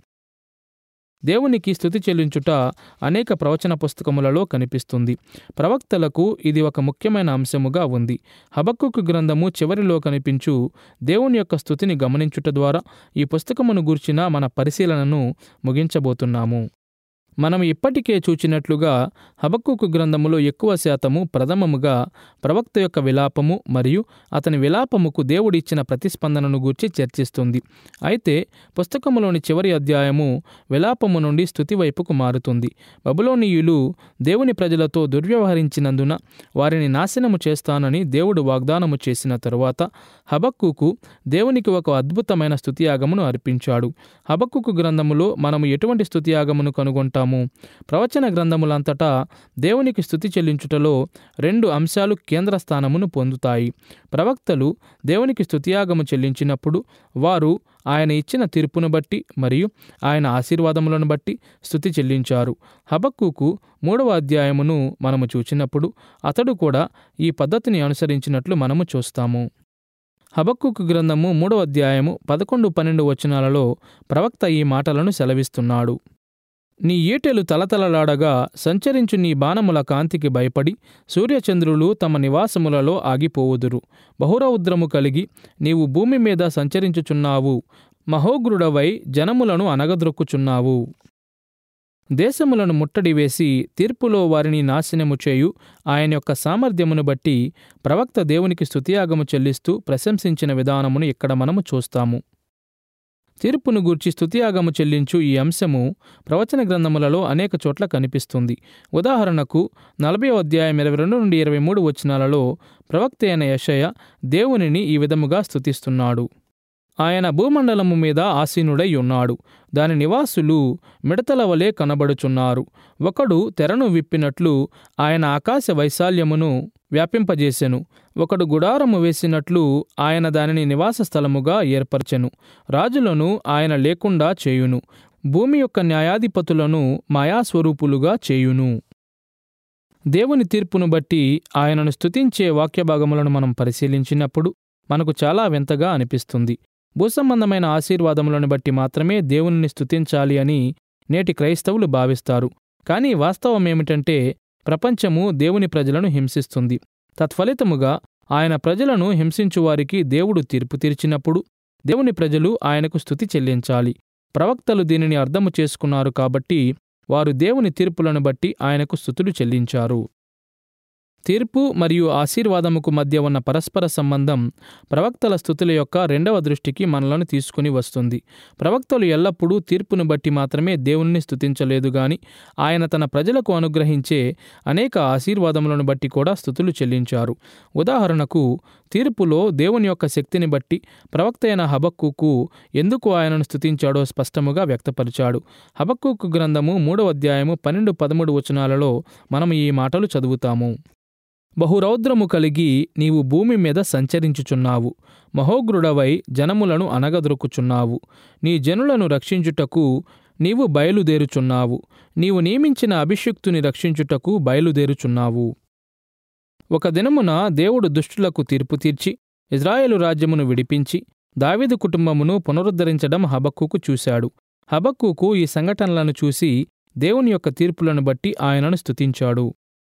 దేవునికి స్థుతి చెల్లించుట అనేక ప్రవచన పుస్తకములలో కనిపిస్తుంది ప్రవక్తలకు ఇది ఒక ముఖ్యమైన అంశముగా ఉంది హబక్కుకు గ్రంథము చివరిలో కనిపించు దేవుని యొక్క స్థుతిని గమనించుట ద్వారా ఈ పుస్తకమును గూర్చిన మన పరిశీలనను ముగించబోతున్నాము మనం ఇప్పటికే చూచినట్లుగా హబక్కుకు గ్రంథములో ఎక్కువ శాతము ప్రథమముగా ప్రవక్త యొక్క విలాపము మరియు అతని విలాపముకు దేవుడిచ్చిన ప్రతిస్పందనను గూర్చి చర్చిస్తుంది అయితే పుస్తకములోని చివరి అధ్యాయము విలాపము నుండి స్థుతి వైపుకు మారుతుంది బబులోనీయులు దేవుని ప్రజలతో దుర్వ్యవహరించినందున వారిని నాశనము చేస్తానని దేవుడు వాగ్దానము చేసిన తరువాత హబక్కుకు దేవునికి ఒక అద్భుతమైన స్థుతియాగమును అర్పించాడు హబక్కుకు గ్రంథములో మనము ఎటువంటి స్థుతియాగమును కనుగొంటాము ప్రవచన గ్రంథములంతటా దేవునికి స్థుతి చెల్లించుటలో రెండు అంశాలు కేంద్ర స్థానమును పొందుతాయి ప్రవక్తలు దేవునికి స్థుతియాగము చెల్లించినప్పుడు వారు ఆయన ఇచ్చిన తీర్పును బట్టి మరియు ఆయన ఆశీర్వాదములను బట్టి స్థుతి చెల్లించారు హబక్కుకు మూడవ అధ్యాయమును మనము చూచినప్పుడు అతడు కూడా ఈ పద్ధతిని అనుసరించినట్లు మనము చూస్తాము హబక్కుకు గ్రంథము మూడవ అధ్యాయము పదకొండు పన్నెండు వచనాలలో ప్రవక్త ఈ మాటలను సెలవిస్తున్నాడు నీ ఈటెలు తలతలలాడగా సంచరించు నీ బాణముల కాంతికి భయపడి సూర్యచంద్రులు తమ నివాసములలో ఆగిపోవుదురు బహురౌద్రము కలిగి నీవు భూమి మీద సంచరించుచున్నావు మహోగ్రుడవై జనములను అనగద్రొక్కుచున్నావు దేశములను ముట్టడి వేసి తీర్పులో వారిని నాశనము చేయు ఆయన యొక్క సామర్థ్యమును బట్టి ప్రవక్త దేవునికి స్తుతియాగము చెల్లిస్తూ ప్రశంసించిన విధానమును ఇక్కడ మనము చూస్తాము తీర్పును గూర్చి స్తుతియాగము చెల్లించు ఈ అంశము ప్రవచన గ్రంథములలో అనేక చోట్ల కనిపిస్తుంది ఉదాహరణకు నలభై అధ్యాయం ఇరవై రెండు నుండి ఇరవై మూడు వచనాలలో ప్రవక్త అయిన యషయ దేవునిని ఈ విధముగా స్తుతిస్తున్నాడు ఆయన భూమండలము మీద ఆసీనుడై ఉన్నాడు దాని నివాసులు మిడతల వలె కనబడుచున్నారు ఒకడు తెరను విప్పినట్లు ఆయన ఆకాశ వైశాల్యమును వ్యాపింపజేసెను ఒకడు గుడారము వేసినట్లు ఆయన దానిని నివాస స్థలముగా ఏర్పరచెను రాజులను ఆయన లేకుండా చేయును భూమి యొక్క న్యాయాధిపతులను మాయాస్వరూపులుగా చేయును దేవుని తీర్పును బట్టి ఆయనను స్తుతించే వాక్యభాగములను మనం పరిశీలించినప్పుడు మనకు చాలా వింతగా అనిపిస్తుంది భూసంబంధమైన ఆశీర్వాదములను బట్టి మాత్రమే దేవునిని స్తుతించాలి అని నేటి క్రైస్తవులు భావిస్తారు కానీ వాస్తవం ఏమిటంటే ప్రపంచము దేవుని ప్రజలను హింసిస్తుంది తత్ఫలితముగా ఆయన ప్రజలను హింసించువారికి దేవుడు తీర్పు తీర్చినప్పుడు దేవుని ప్రజలు ఆయనకు స్తుతి చెల్లించాలి ప్రవక్తలు దీనిని అర్థము చేసుకున్నారు కాబట్టి వారు దేవుని తీర్పులను బట్టి ఆయనకు స్తుతులు చెల్లించారు తీర్పు మరియు ఆశీర్వాదముకు మధ్య ఉన్న పరస్పర సంబంధం ప్రవక్తల స్థుతుల యొక్క రెండవ దృష్టికి మనలను తీసుకుని వస్తుంది ప్రవక్తలు ఎల్లప్పుడూ తీర్పును బట్టి మాత్రమే దేవుణ్ణి స్తుతించలేదు గాని ఆయన తన ప్రజలకు అనుగ్రహించే అనేక ఆశీర్వాదములను బట్టి కూడా స్థుతులు చెల్లించారు ఉదాహరణకు తీర్పులో దేవుని యొక్క శక్తిని బట్టి ప్రవక్త అయిన హబక్కుకు ఎందుకు ఆయనను స్తుతించాడో స్పష్టముగా వ్యక్తపరిచాడు హబక్కుకు గ్రంథము మూడవ అధ్యాయము పన్నెండు పదమూడు వచనాలలో మనం ఈ మాటలు చదువుతాము బహురౌద్రము కలిగి నీవు భూమి మీద సంచరించుచున్నావు మహోగ్రుడవై జనములను అనగదొరుకుచున్నావు నీ జనులను రక్షించుటకు నీవు బయలుదేరుచున్నావు నీవు నియమించిన అభిషిక్తుని రక్షించుటకు బయలుదేరుచున్నావు ఒక దినమున దేవుడు దుష్టులకు తీర్పు తీర్చి ఇజ్రాయేలు రాజ్యమును విడిపించి దావీదు కుటుంబమును పునరుద్ధరించడం హబక్కుకు చూశాడు హబక్కుకు ఈ సంఘటనలను చూసి దేవుని యొక్క తీర్పులను బట్టి ఆయనను స్తుతించాడు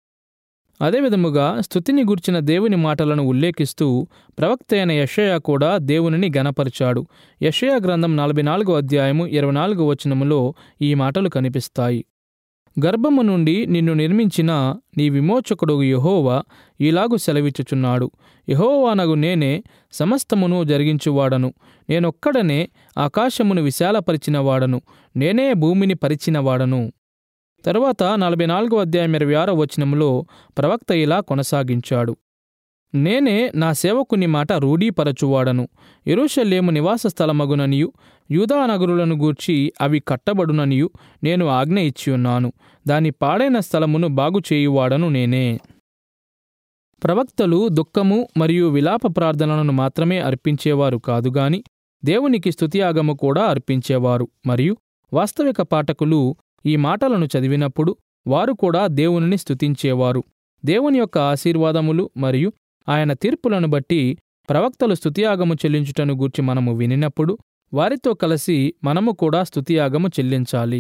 అదేవిధముగా స్తుతిని గుర్చిన దేవుని మాటలను ఉల్లేఖిస్తూ ప్రవక్త అయిన యషయా కూడా దేవునిని గనపరిచాడు యషయా గ్రంథం నలభై నాలుగో అధ్యాయము ఇరవై నాలుగో వచనములో ఈ మాటలు కనిపిస్తాయి గర్భము నుండి నిన్ను నిర్మించిన నీ విమోచకుడు యహోవా ఇలాగు సెలవిచ్చుచున్నాడు యహోవానగు నేనే సమస్తమును జరిగించువాడను నేనొక్కడనే ఆకాశమును విశాలపరిచినవాడను నేనే భూమిని పరిచినవాడను తరువాత నలభై నాలుగో అధ్యాయం ఇరవై ఆరో వచనంలో ప్రవక్త ఇలా కొనసాగించాడు నేనే నా సేవకుని మాట రూఢీపరచువాడను ఎరుషలేము నివాస స్థలమగుననియు యూదా నగరులను గూర్చి అవి కట్టబడుననియు నేను ఆజ్ఞ ఇచ్చియున్నాను దాని పాడైన స్థలమును బాగు చేయువాడను నేనే ప్రవక్తలు దుఃఖము మరియు విలాప ప్రార్థనలను మాత్రమే అర్పించేవారు కాదుగాని దేవునికి స్తుతియాగము కూడా అర్పించేవారు మరియు వాస్తవిక పాఠకులు ఈ మాటలను చదివినప్పుడు వారు కూడా దేవునిని స్తుతించేవారు దేవుని యొక్క ఆశీర్వాదములు మరియు ఆయన తీర్పులను బట్టి ప్రవక్తలు స్తుతియాగము చెల్లించుటను గూర్చి మనము వినినప్పుడు వారితో కలిసి మనము కూడా స్తుతియాగము చెల్లించాలి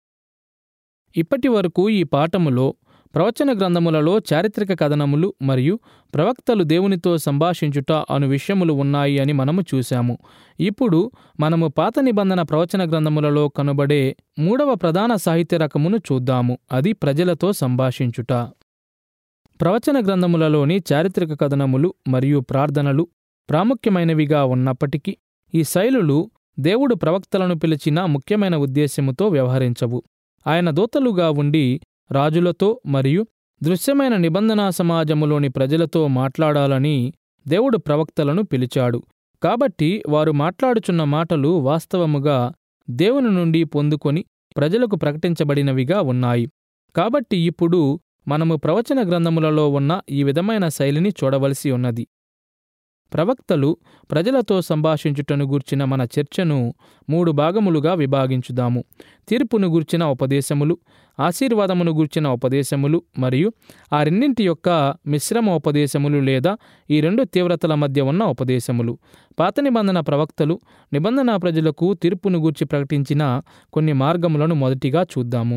ఇప్పటి వరకు ఈ పాఠములో ప్రవచన గ్రంథములలో చారిత్రక కథనములు మరియు ప్రవక్తలు దేవునితో సంభాషించుట అను విషయములు ఉన్నాయి అని మనము చూశాము ఇప్పుడు మనము పాత నిబంధన ప్రవచన గ్రంథములలో కనబడే మూడవ ప్రధాన సాహిత్య రకమును చూద్దాము అది ప్రజలతో సంభాషించుట ప్రవచన గ్రంథములలోని చారిత్రక కథనములు మరియు ప్రార్థనలు ప్రాముఖ్యమైనవిగా ఉన్నప్పటికీ ఈ శైలులు దేవుడు ప్రవక్తలను పిలిచిన ముఖ్యమైన ఉద్దేశ్యముతో వ్యవహరించవు ఆయన దూతలుగా ఉండి రాజులతో మరియు దృశ్యమైన నిబంధనా సమాజములోని ప్రజలతో మాట్లాడాలని దేవుడు ప్రవక్తలను పిలిచాడు కాబట్టి వారు మాట్లాడుచున్న మాటలు వాస్తవముగా దేవుని నుండి పొందుకొని ప్రజలకు ప్రకటించబడినవిగా ఉన్నాయి కాబట్టి ఇప్పుడు మనము ప్రవచన గ్రంథములలో ఉన్న ఈ విధమైన శైలిని చూడవలసి ఉన్నది ప్రవక్తలు ప్రజలతో సంభాషించుటను గూర్చిన మన చర్చను మూడు భాగములుగా విభాగించుదాము తీర్పును గూర్చిన ఉపదేశములు ఆశీర్వాదమును గూర్చిన ఉపదేశములు మరియు ఆ రెండింటి యొక్క మిశ్రమ ఉపదేశములు లేదా ఈ రెండు తీవ్రతల మధ్య ఉన్న ఉపదేశములు పాత నిబంధన ప్రవక్తలు నిబంధన ప్రజలకు తీర్పును గూర్చి ప్రకటించిన కొన్ని మార్గములను మొదటిగా చూద్దాము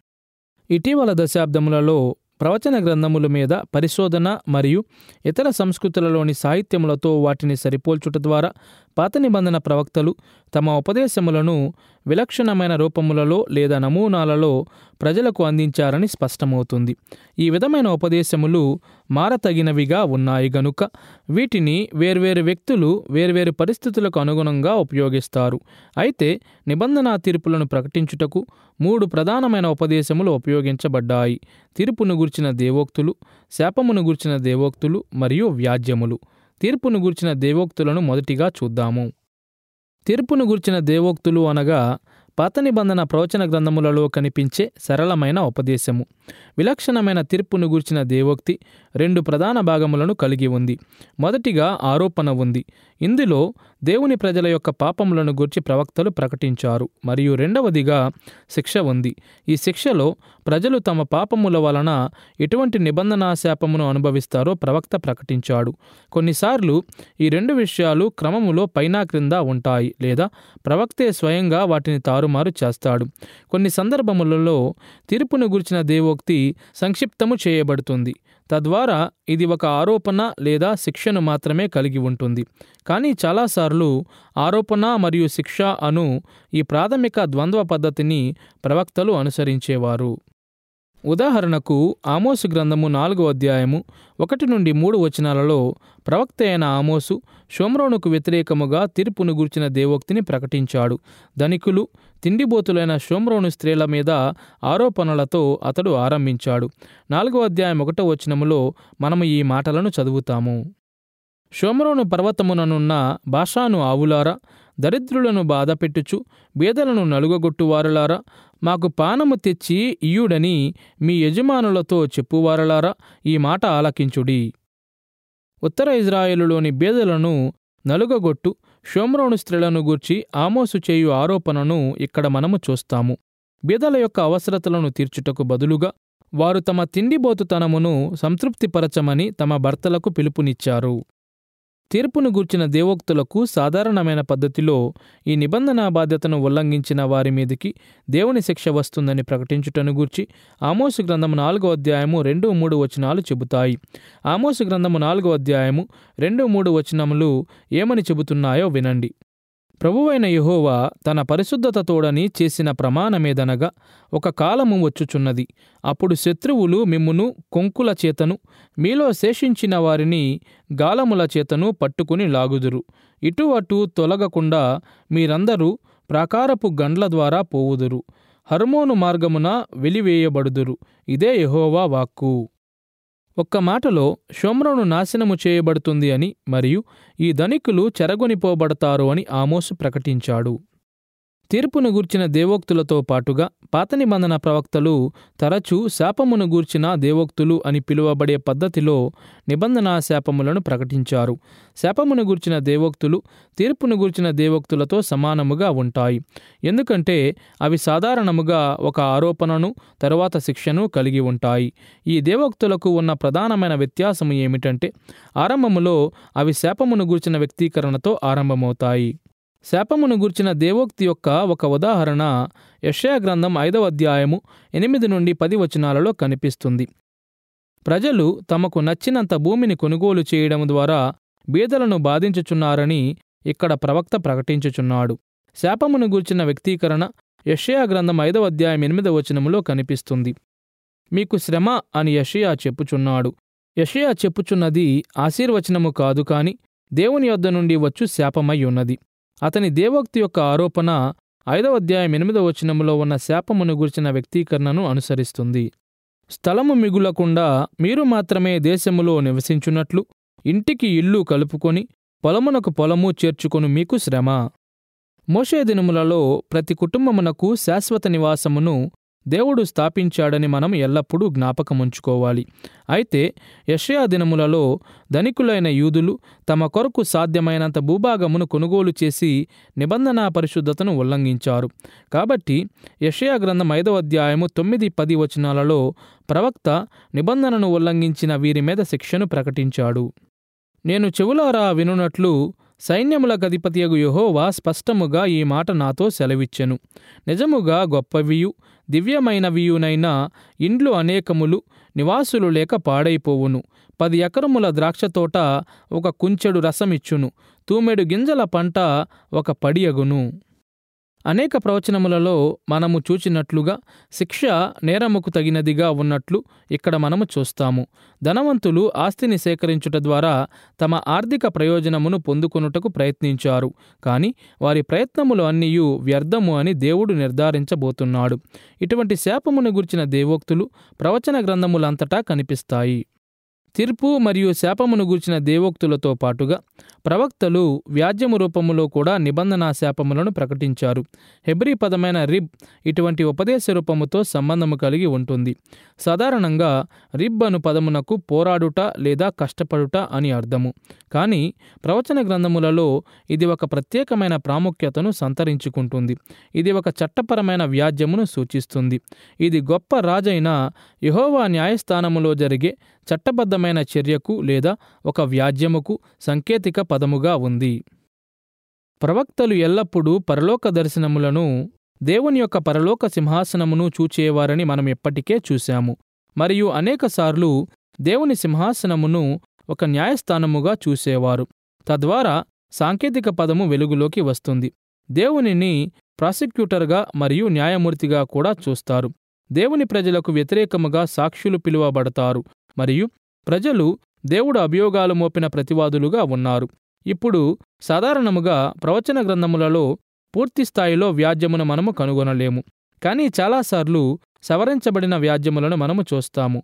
ఇటీవల దశాబ్దములలో ప్రవచన గ్రంథముల మీద పరిశోధన మరియు ఇతర సంస్కృతులలోని సాహిత్యములతో వాటిని సరిపోల్చుట ద్వారా పాత నిబంధన ప్రవక్తలు తమ ఉపదేశములను విలక్షణమైన రూపములలో లేదా నమూనాలలో ప్రజలకు అందించారని స్పష్టమవుతుంది ఈ విధమైన ఉపదేశములు మారతగినవిగా ఉన్నాయి గనుక వీటిని వేర్వేరు వ్యక్తులు వేర్వేరు పరిస్థితులకు అనుగుణంగా ఉపయోగిస్తారు అయితే నిబంధన తీర్పులను ప్రకటించుటకు మూడు ప్రధానమైన ఉపదేశములు ఉపయోగించబడ్డాయి తీర్పును గుర్చిన దేవోక్తులు శాపమును గుర్చిన దేవోక్తులు మరియు వ్యాజ్యములు తీర్పును గుర్చిన దేవోక్తులను మొదటిగా చూద్దాము తీర్పును గుర్చిన దేవోక్తులు అనగా పాత నిబంధన ప్రవచన గ్రంథములలో కనిపించే సరళమైన ఉపదేశము విలక్షణమైన తీర్పును గూర్చిన దేవోక్తి రెండు ప్రధాన భాగములను కలిగి ఉంది మొదటిగా ఆరోపణ ఉంది ఇందులో దేవుని ప్రజల యొక్క పాపములను గూర్చి ప్రవక్తలు ప్రకటించారు మరియు రెండవదిగా శిక్ష ఉంది ఈ శిక్షలో ప్రజలు తమ పాపముల వలన ఎటువంటి నిబంధనా శాపమును అనుభవిస్తారో ప్రవక్త ప్రకటించాడు కొన్నిసార్లు ఈ రెండు విషయాలు క్రమములో పైన క్రింద ఉంటాయి లేదా ప్రవక్తే స్వయంగా వాటిని తారుమారు చేస్తాడు కొన్ని సందర్భములలో తీర్పును గురించిన దేవోక్తి సంక్షిప్తము చేయబడుతుంది తద్వారా ఇది ఒక ఆరోపణ లేదా శిక్షను మాత్రమే కలిగి ఉంటుంది కానీ చాలాసార్లు ఆరోపణ మరియు శిక్ష అను ఈ ప్రాథమిక ద్వంద్వ పద్ధతిని ప్రవక్తలు అనుసరించేవారు ఉదాహరణకు ఆమోసు గ్రంథము నాలుగో అధ్యాయము ఒకటి నుండి మూడు వచనాలలో ప్రవక్త అయిన ఆమోసు షోమ్రోనుకు వ్యతిరేకముగా తీర్పును గుర్చిన దేవోక్తిని ప్రకటించాడు ధనికులు తిండిబోతులైన షోమ్రోను స్త్రీల మీద ఆరోపణలతో అతడు ఆరంభించాడు నాలుగో అధ్యాయం ఒకటో వచనములో మనము ఈ మాటలను చదువుతాము షోమ్రోను పర్వతముననున్న భాషాను ఆవులారా దరిద్రులను బాధపెట్టుచు బీదలను నలుగగొట్టువారులారా మాకు పానము తెచ్చి ఇయ్యుడని మీ యజమానులతో చెప్పువారలారా ఈ మాట ఆలకించుడి ఉత్తర ఇజ్రాయేలులోని బేదలను నలుగగొట్టు షోమ్రోను స్త్రీలను గూర్చి ఆమోసు చేయు ఆరోపణను ఇక్కడ మనము చూస్తాము బీదల యొక్క అవసరతలను తీర్చుటకు బదులుగా వారు తమ తిండిబోతుతనమును సంతృప్తిపరచమని తమ భర్తలకు పిలుపునిచ్చారు తీర్పును గూర్చిన దేవోక్తులకు సాధారణమైన పద్ధతిలో ఈ నిబంధన బాధ్యతను ఉల్లంఘించిన వారి మీదికి దేవుని శిక్ష వస్తుందని ప్రకటించుటను గూర్చి ఆమోసు గ్రంథము నాలుగో అధ్యాయము రెండు మూడు వచనాలు చెబుతాయి ఆమోసు గ్రంథము నాలుగో అధ్యాయము రెండు మూడు వచనములు ఏమని చెబుతున్నాయో వినండి ప్రభువైన యెహోవా తన పరిశుద్ధత తోడని చేసిన ప్రమాణమేదనగా ఒక కాలము వచ్చుచున్నది అప్పుడు శత్రువులు మిమ్మును కొంకుల చేతను మీలో శేషించిన వారిని గాలముల చేతను పట్టుకుని లాగుదురు ఇటు అటు తొలగకుండా మీరందరూ ప్రాకారపు గండ్ల ద్వారా పోవుదురు హర్మోను మార్గమున వెలివేయబడుదురు ఇదే యెహోవా వాక్కు ఒక్క మాటలో షోమ్రోను నాశనము చేయబడుతుంది అని మరియు ఈ ధనికులు చెరగొనిపోబడతారు అని ఆమోసు ప్రకటించాడు తీర్పును గూర్చిన దేవోక్తులతో పాటుగా పాత నిబంధన ప్రవక్తలు తరచూ శాపమును గూర్చిన దేవోక్తులు అని పిలువబడే పద్ధతిలో నిబంధనా శాపములను ప్రకటించారు శాపమును గూర్చిన దేవోక్తులు తీర్పును గూర్చిన దేవోక్తులతో సమానముగా ఉంటాయి ఎందుకంటే అవి సాధారణముగా ఒక ఆరోపణను తరువాత శిక్షను కలిగి ఉంటాయి ఈ దేవోక్తులకు ఉన్న ప్రధానమైన వ్యత్యాసము ఏమిటంటే ఆరంభములో అవి శాపమును గూర్చిన వ్యక్తీకరణతో ఆరంభమవుతాయి శాపమును గూర్చిన దేవోక్తి యొక్క ఒక ఉదాహరణ యెషయా గ్రంథం ఐదవ అధ్యాయము ఎనిమిది నుండి పది వచనాలలో కనిపిస్తుంది ప్రజలు తమకు నచ్చినంత భూమిని కొనుగోలు చేయడం ద్వారా బీదలను బాధించుచున్నారని ఇక్కడ ప్రవక్త ప్రకటించుచున్నాడు శాపమును గూర్చిన వ్యక్తీకరణ యెషయా గ్రంథం ఐదవ అధ్యాయం ఎనిమిదవ వచనములో కనిపిస్తుంది మీకు శ్రమ అని యెషయా చెప్పుచున్నాడు యెషయా చెప్పుచున్నది ఆశీర్వచనము కాదు కాని దేవుని యొద్ద నుండి వచ్చు శాపమై ఉన్నది అతని దేవోక్తి యొక్క ఆరోపణ ఐదవ అధ్యాయం ఎనిమిదవ వచనములో ఉన్న శాపమును గురించిన వ్యక్తీకరణను అనుసరిస్తుంది స్థలము మిగులకుండా మీరు మాత్రమే దేశములో నివసించున్నట్లు ఇంటికి ఇల్లు కలుపుకొని పొలమునకు పొలము చేర్చుకొను మీకు శ్రమ మోషే దినములలో ప్రతి కుటుంబమునకు శాశ్వత నివాసమును దేవుడు స్థాపించాడని మనం ఎల్లప్పుడూ జ్ఞాపకముంచుకోవాలి అయితే యషయా దినములలో ధనికులైన యూదులు తమ కొరకు సాధ్యమైనంత భూభాగమును కొనుగోలు చేసి నిబంధన పరిశుద్ధతను ఉల్లంఘించారు కాబట్టి యషయా గ్రంథం ఐదవ అధ్యాయము తొమ్మిది పది వచనాలలో ప్రవక్త నిబంధనను ఉల్లంఘించిన వీరి మీద శిక్షను ప్రకటించాడు నేను చెవులారా వినున్నట్లు సైన్యములకు అధిపతియగు యెహోవా స్పష్టముగా ఈ మాట నాతో సెలవిచ్చెను నిజముగా గొప్పవియు దివ్యమైనవియునైన ఇండ్లు అనేకములు నివాసులు లేక పాడైపోవును పది ఎకరముల ద్రాక్షతోట ఒక కుంచెడు రసమిచ్చును తూమెడు గింజల పంట ఒక పడియగును అనేక ప్రవచనములలో మనము చూచినట్లుగా శిక్ష నేరముకు తగినదిగా ఉన్నట్లు ఇక్కడ మనము చూస్తాము ధనవంతులు ఆస్తిని సేకరించుట ద్వారా తమ ఆర్థిక ప్రయోజనమును పొందుకొనుటకు ప్రయత్నించారు కానీ వారి ప్రయత్నములు అన్నీయు వ్యర్థము అని దేవుడు నిర్ధారించబోతున్నాడు ఇటువంటి శాపమును గుర్చిన దేవోక్తులు ప్రవచన గ్రంథములంతటా కనిపిస్తాయి తీర్పు మరియు శాపమును గూర్చిన దేవోక్తులతో పాటుగా ప్రవక్తలు వ్యాజ్యము రూపములో కూడా నిబంధనా శాపములను ప్రకటించారు హెబ్రీ పదమైన రిబ్ ఇటువంటి ఉపదేశ రూపముతో సంబంధము కలిగి ఉంటుంది సాధారణంగా రిబ్ అను పదమునకు పోరాడుట లేదా కష్టపడుట అని అర్థము కానీ ప్రవచన గ్రంథములలో ఇది ఒక ప్రత్యేకమైన ప్రాముఖ్యతను సంతరించుకుంటుంది ఇది ఒక చట్టపరమైన వ్యాజ్యమును సూచిస్తుంది ఇది గొప్ప రాజైన యహోవా న్యాయస్థానములో జరిగే చట్టబద్ధమైన చర్యకు లేదా ఒక వ్యాజ్యముకు సంకేతిక పదముగా ఉంది ప్రవక్తలు ఎల్లప్పుడూ పరలోక దర్శనములను దేవుని యొక్క పరలోక సింహాసనమును చూచేవారని మనం ఎప్పటికే చూశాము మరియు అనేకసార్లు దేవుని సింహాసనమును ఒక న్యాయస్థానముగా చూసేవారు తద్వారా సాంకేతిక పదము వెలుగులోకి వస్తుంది దేవునిని ప్రాసిక్యూటర్గా మరియు న్యాయమూర్తిగా కూడా చూస్తారు దేవుని ప్రజలకు వ్యతిరేకముగా సాక్షులు పిలువబడతారు మరియు ప్రజలు దేవుడు అభియోగాలు మోపిన ప్రతివాదులుగా ఉన్నారు ఇప్పుడు సాధారణముగా ప్రవచన గ్రంథములలో పూర్తి స్థాయిలో వ్యాజ్యమును మనము కనుగొనలేము కానీ చాలాసార్లు సవరించబడిన వ్యాజ్యములను మనము చూస్తాము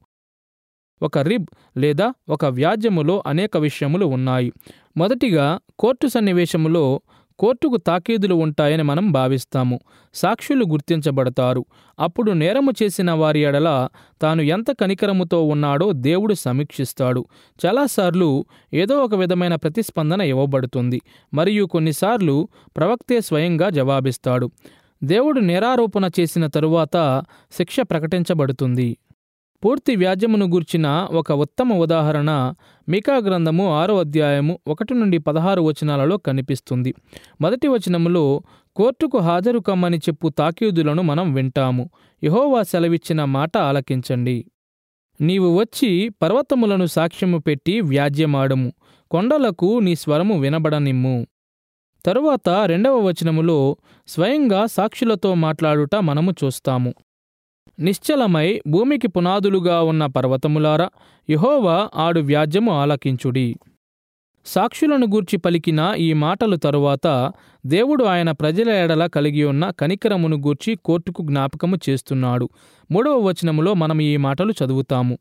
ఒక రిబ్ లేదా ఒక వ్యాజ్యములో అనేక విషయములు ఉన్నాయి మొదటిగా కోర్టు సన్నివేశములో కోర్టుకు తాకీదులు ఉంటాయని మనం భావిస్తాము సాక్షులు గుర్తించబడతారు అప్పుడు నేరము చేసిన వారి ఎడల తాను ఎంత కనికరముతో ఉన్నాడో దేవుడు సమీక్షిస్తాడు చాలాసార్లు ఏదో ఒక విధమైన ప్రతిస్పందన ఇవ్వబడుతుంది మరియు కొన్నిసార్లు ప్రవక్తే స్వయంగా జవాబిస్తాడు దేవుడు నేరారోపణ చేసిన తరువాత శిక్ష ప్రకటించబడుతుంది పూర్తి వ్యాజ్యమును గూర్చిన ఒక ఉత్తమ ఉదాహరణ మికా గ్రంథము ఆరో అధ్యాయము ఒకటి నుండి పదహారు వచనాలలో కనిపిస్తుంది మొదటి వచనములో కోర్టుకు హాజరు కమ్మని చెప్పు తాకీదులను మనం వింటాము యహోవా సెలవిచ్చిన మాట ఆలకించండి నీవు వచ్చి పర్వతములను సాక్ష్యము పెట్టి వ్యాజ్యమాడము కొండలకు నీ స్వరము వినబడనిమ్ము తరువాత రెండవ వచనములో స్వయంగా సాక్షులతో మాట్లాడుట మనము చూస్తాము నిశ్చలమై భూమికి పునాదులుగా ఉన్న పర్వతములారా యహోవా ఆడు వ్యాజ్యము ఆలకించుడి సాక్షులను గూర్చి పలికిన ఈ మాటలు తరువాత దేవుడు ఆయన ప్రజల ఎడల కలిగి ఉన్న కనికరమును గూర్చి కోర్టుకు జ్ఞాపకము చేస్తున్నాడు మూడవ వచనములో మనం ఈ మాటలు చదువుతాము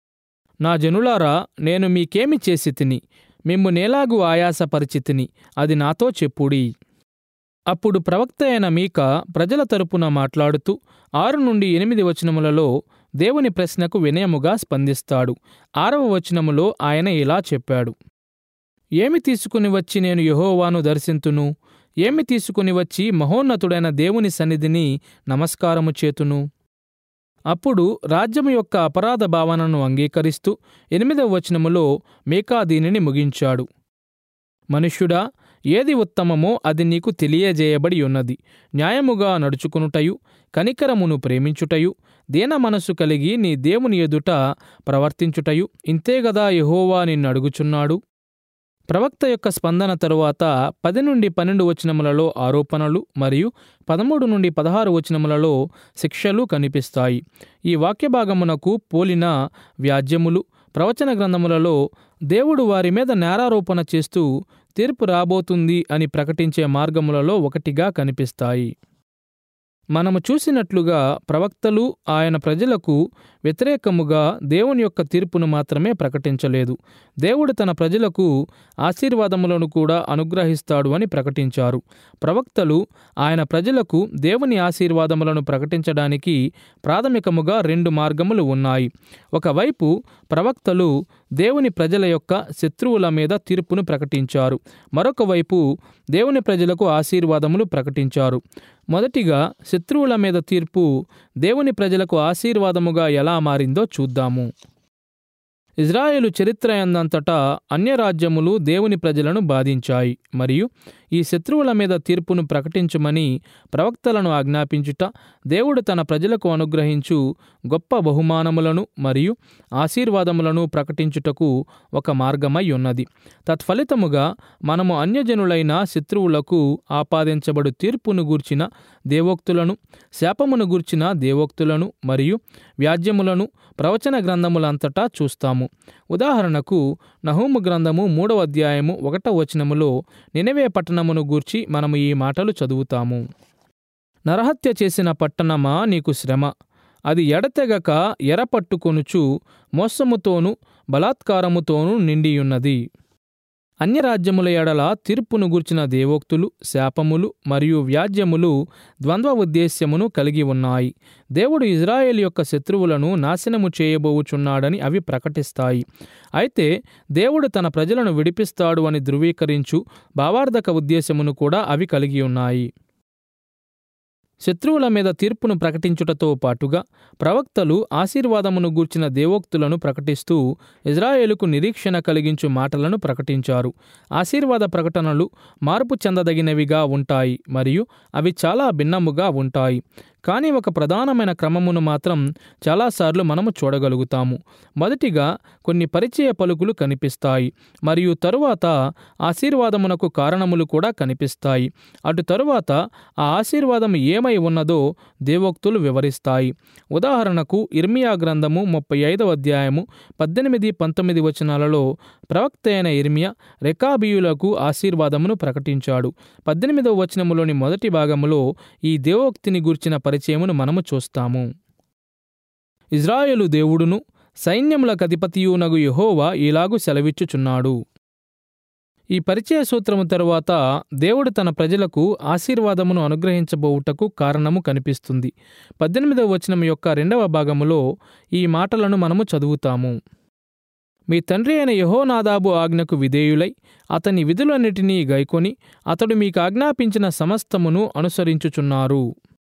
నా జనులారా నేను మీకేమి చేసి తిని మిమ్ము నేలాగు ఆయాసపరిచితిని అది నాతో చెప్పుడి అప్పుడు ప్రవక్త అయిన మీక ప్రజల తరపున మాట్లాడుతూ ఆరు నుండి ఎనిమిది వచనములలో దేవుని ప్రశ్నకు వినయముగా స్పందిస్తాడు ఆరవ వచనములో ఆయన ఇలా చెప్పాడు ఏమి తీసుకుని వచ్చి నేను యహోవాను దర్శింతును ఏమి తీసుకుని వచ్చి మహోన్నతుడైన దేవుని సన్నిధిని నమస్కారము చేతును అప్పుడు రాజ్యము యొక్క అపరాధ భావనను అంగీకరిస్తూ ఎనిమిదవ వచనములో మీకా దీనిని ముగించాడు మనుష్యుడా ఏది ఉత్తమమో అది నీకు తెలియజేయబడి ఉన్నది న్యాయముగా నడుచుకునుటయు కనికరమును ప్రేమించుటయు దీన మనస్సు కలిగి నీ దేవుని ఎదుట ప్రవర్తించుటయు ఇంతేగదా యహోవా నిన్ను అడుగుచున్నాడు ప్రవక్త యొక్క స్పందన తరువాత పది నుండి పన్నెండు వచనములలో ఆరోపణలు మరియు పదమూడు నుండి పదహారు వచనములలో శిక్షలు కనిపిస్తాయి ఈ వాక్యభాగమునకు పోలిన వ్యాజ్యములు ప్రవచన గ్రంథములలో దేవుడు వారి మీద నేరారోపణ చేస్తూ తీర్పు రాబోతుంది అని ప్రకటించే మార్గములలో ఒకటిగా కనిపిస్తాయి మనము చూసినట్లుగా ప్రవక్తలు ఆయన ప్రజలకు వ్యతిరేకముగా దేవుని యొక్క తీర్పును మాత్రమే ప్రకటించలేదు దేవుడు తన ప్రజలకు ఆశీర్వాదములను కూడా అనుగ్రహిస్తాడు అని ప్రకటించారు ప్రవక్తలు ఆయన ప్రజలకు దేవుని ఆశీర్వాదములను ప్రకటించడానికి ప్రాథమికముగా రెండు మార్గములు ఉన్నాయి ఒకవైపు ప్రవక్తలు దేవుని ప్రజల యొక్క శత్రువుల మీద తీర్పును ప్రకటించారు మరొక వైపు దేవుని ప్రజలకు ఆశీర్వాదములు ప్రకటించారు మొదటిగా శత్రువుల మీద తీర్పు దేవుని ప్రజలకు ఆశీర్వాదముగా ఎలా మారిందో చూద్దాము ఇజ్రాయేలు చరిత్ర ఎందంతటా అన్యరాజ్యములు దేవుని ప్రజలను బాధించాయి మరియు ఈ శత్రువుల మీద తీర్పును ప్రకటించమని ప్రవక్తలను ఆజ్ఞాపించుట దేవుడు తన ప్రజలకు అనుగ్రహించు గొప్ప బహుమానములను మరియు ఆశీర్వాదములను ప్రకటించుటకు ఒక మార్గమై ఉన్నది తత్ఫలితముగా మనము అన్యజనులైన శత్రువులకు ఆపాదించబడు తీర్పును గూర్చిన దేవోక్తులను శాపమును గూర్చిన దేవోక్తులను మరియు వ్యాజ్యములను ప్రవచన గ్రంథములంతటా చూస్తాము ఉదాహరణకు నహూము గ్రంథము మూడవ అధ్యాయము ఒకటవ వచనములో నినవే పట్టణమును గూర్చి మనము ఈ మాటలు చదువుతాము నరహత్య చేసిన పట్టణమా నీకు శ్రమ అది ఎడతెగక ఎరపట్టుకొనుచు మోసముతోనూ బలాత్కారముతోనూ నిండియున్నది అన్యరాజ్యముల ఎడల తీర్పును గూర్చిన దేవోక్తులు శాపములు మరియు వ్యాజ్యములు ద్వంద్వ ఉద్దేశ్యమును కలిగి ఉన్నాయి దేవుడు ఇజ్రాయేల్ యొక్క శత్రువులను నాశనము చేయబోవుచున్నాడని అవి ప్రకటిస్తాయి అయితే దేవుడు తన ప్రజలను విడిపిస్తాడు అని ధృవీకరించు భావార్థక ఉద్దేశమును కూడా అవి కలిగి ఉన్నాయి శత్రువుల మీద తీర్పును ప్రకటించుటతో పాటుగా ప్రవక్తలు ఆశీర్వాదమును గూర్చిన దేవోక్తులను ప్రకటిస్తూ ఇజ్రాయేలుకు నిరీక్షణ కలిగించు మాటలను ప్రకటించారు ఆశీర్వాద ప్రకటనలు మార్పు చెందదగినవిగా ఉంటాయి మరియు అవి చాలా భిన్నముగా ఉంటాయి కానీ ఒక ప్రధానమైన క్రమమును మాత్రం చాలాసార్లు మనము చూడగలుగుతాము మొదటిగా కొన్ని పరిచయ పలుకులు కనిపిస్తాయి మరియు తరువాత ఆశీర్వాదమునకు కారణములు కూడా కనిపిస్తాయి అటు తరువాత ఆ ఆశీర్వాదం ఏమై ఉన్నదో దేవోక్తులు వివరిస్తాయి ఉదాహరణకు ఇర్మియా గ్రంథము ముప్పై ఐదవ అధ్యాయము పద్దెనిమిది పంతొమ్మిది వచనాలలో ప్రవక్త అయిన ఇర్మియా రెకాబియులకు ఆశీర్వాదమును ప్రకటించాడు పద్దెనిమిదవ వచనములోని మొదటి భాగములో ఈ దేవోక్తిని గూర్చిన పరిచయమును మనము చూస్తాము ఇజ్రాయేలు దేవుడును సైన్యములకు అధిపతియునగు యెహోవా ఇలాగు సెలవిచ్చుచున్నాడు ఈ పరిచయ సూత్రము తరువాత దేవుడు తన ప్రజలకు ఆశీర్వాదమును అనుగ్రహించబోవుటకు కారణము కనిపిస్తుంది పద్దెనిమిదవ వచనం యొక్క రెండవ భాగములో ఈ మాటలను మనము చదువుతాము మీ తండ్రి అయిన యహోనాదాబు ఆజ్ఞకు విధేయులై అతని విధులన్నిటినీ గైకొని అతడు మీకు ఆజ్ఞాపించిన సమస్తమును అనుసరించుచున్నారు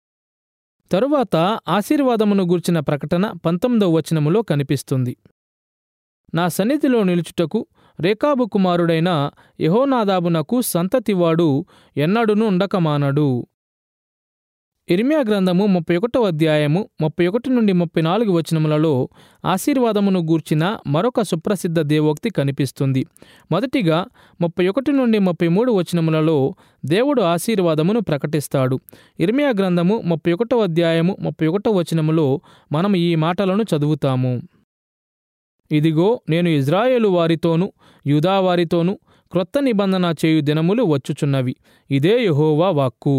తరువాత ఆశీర్వాదమును గూర్చిన ప్రకటన పంతొమ్మిదవ వచనములో కనిపిస్తుంది నా సన్నిధిలో నిలుచుటకు రేకాబు కుమారుడైన యహోనాదాబునకు సంతతివాడు ఎన్నడును ఉండకమానడు ఇర్మియా గ్రంథము ముప్పై ఒకటో అధ్యాయము ముప్పై ఒకటి నుండి ముప్పై నాలుగు వచనములలో ఆశీర్వాదమును గూర్చిన మరొక సుప్రసిద్ధ దేవోక్తి కనిపిస్తుంది మొదటిగా ముప్పై ఒకటి నుండి ముప్పై మూడు వచనములలో దేవుడు ఆశీర్వాదమును ప్రకటిస్తాడు ఇర్మియా గ్రంథము ముప్పై ఒకటో అధ్యాయము ముప్పై ఒకటో వచనములో మనం ఈ మాటలను చదువుతాము ఇదిగో నేను ఇజ్రాయేలు వారితోనూ యూదా వారితోనూ క్రొత్త నిబంధన చేయు దినములు వచ్చుచున్నవి ఇదే యెహోవా వాక్కు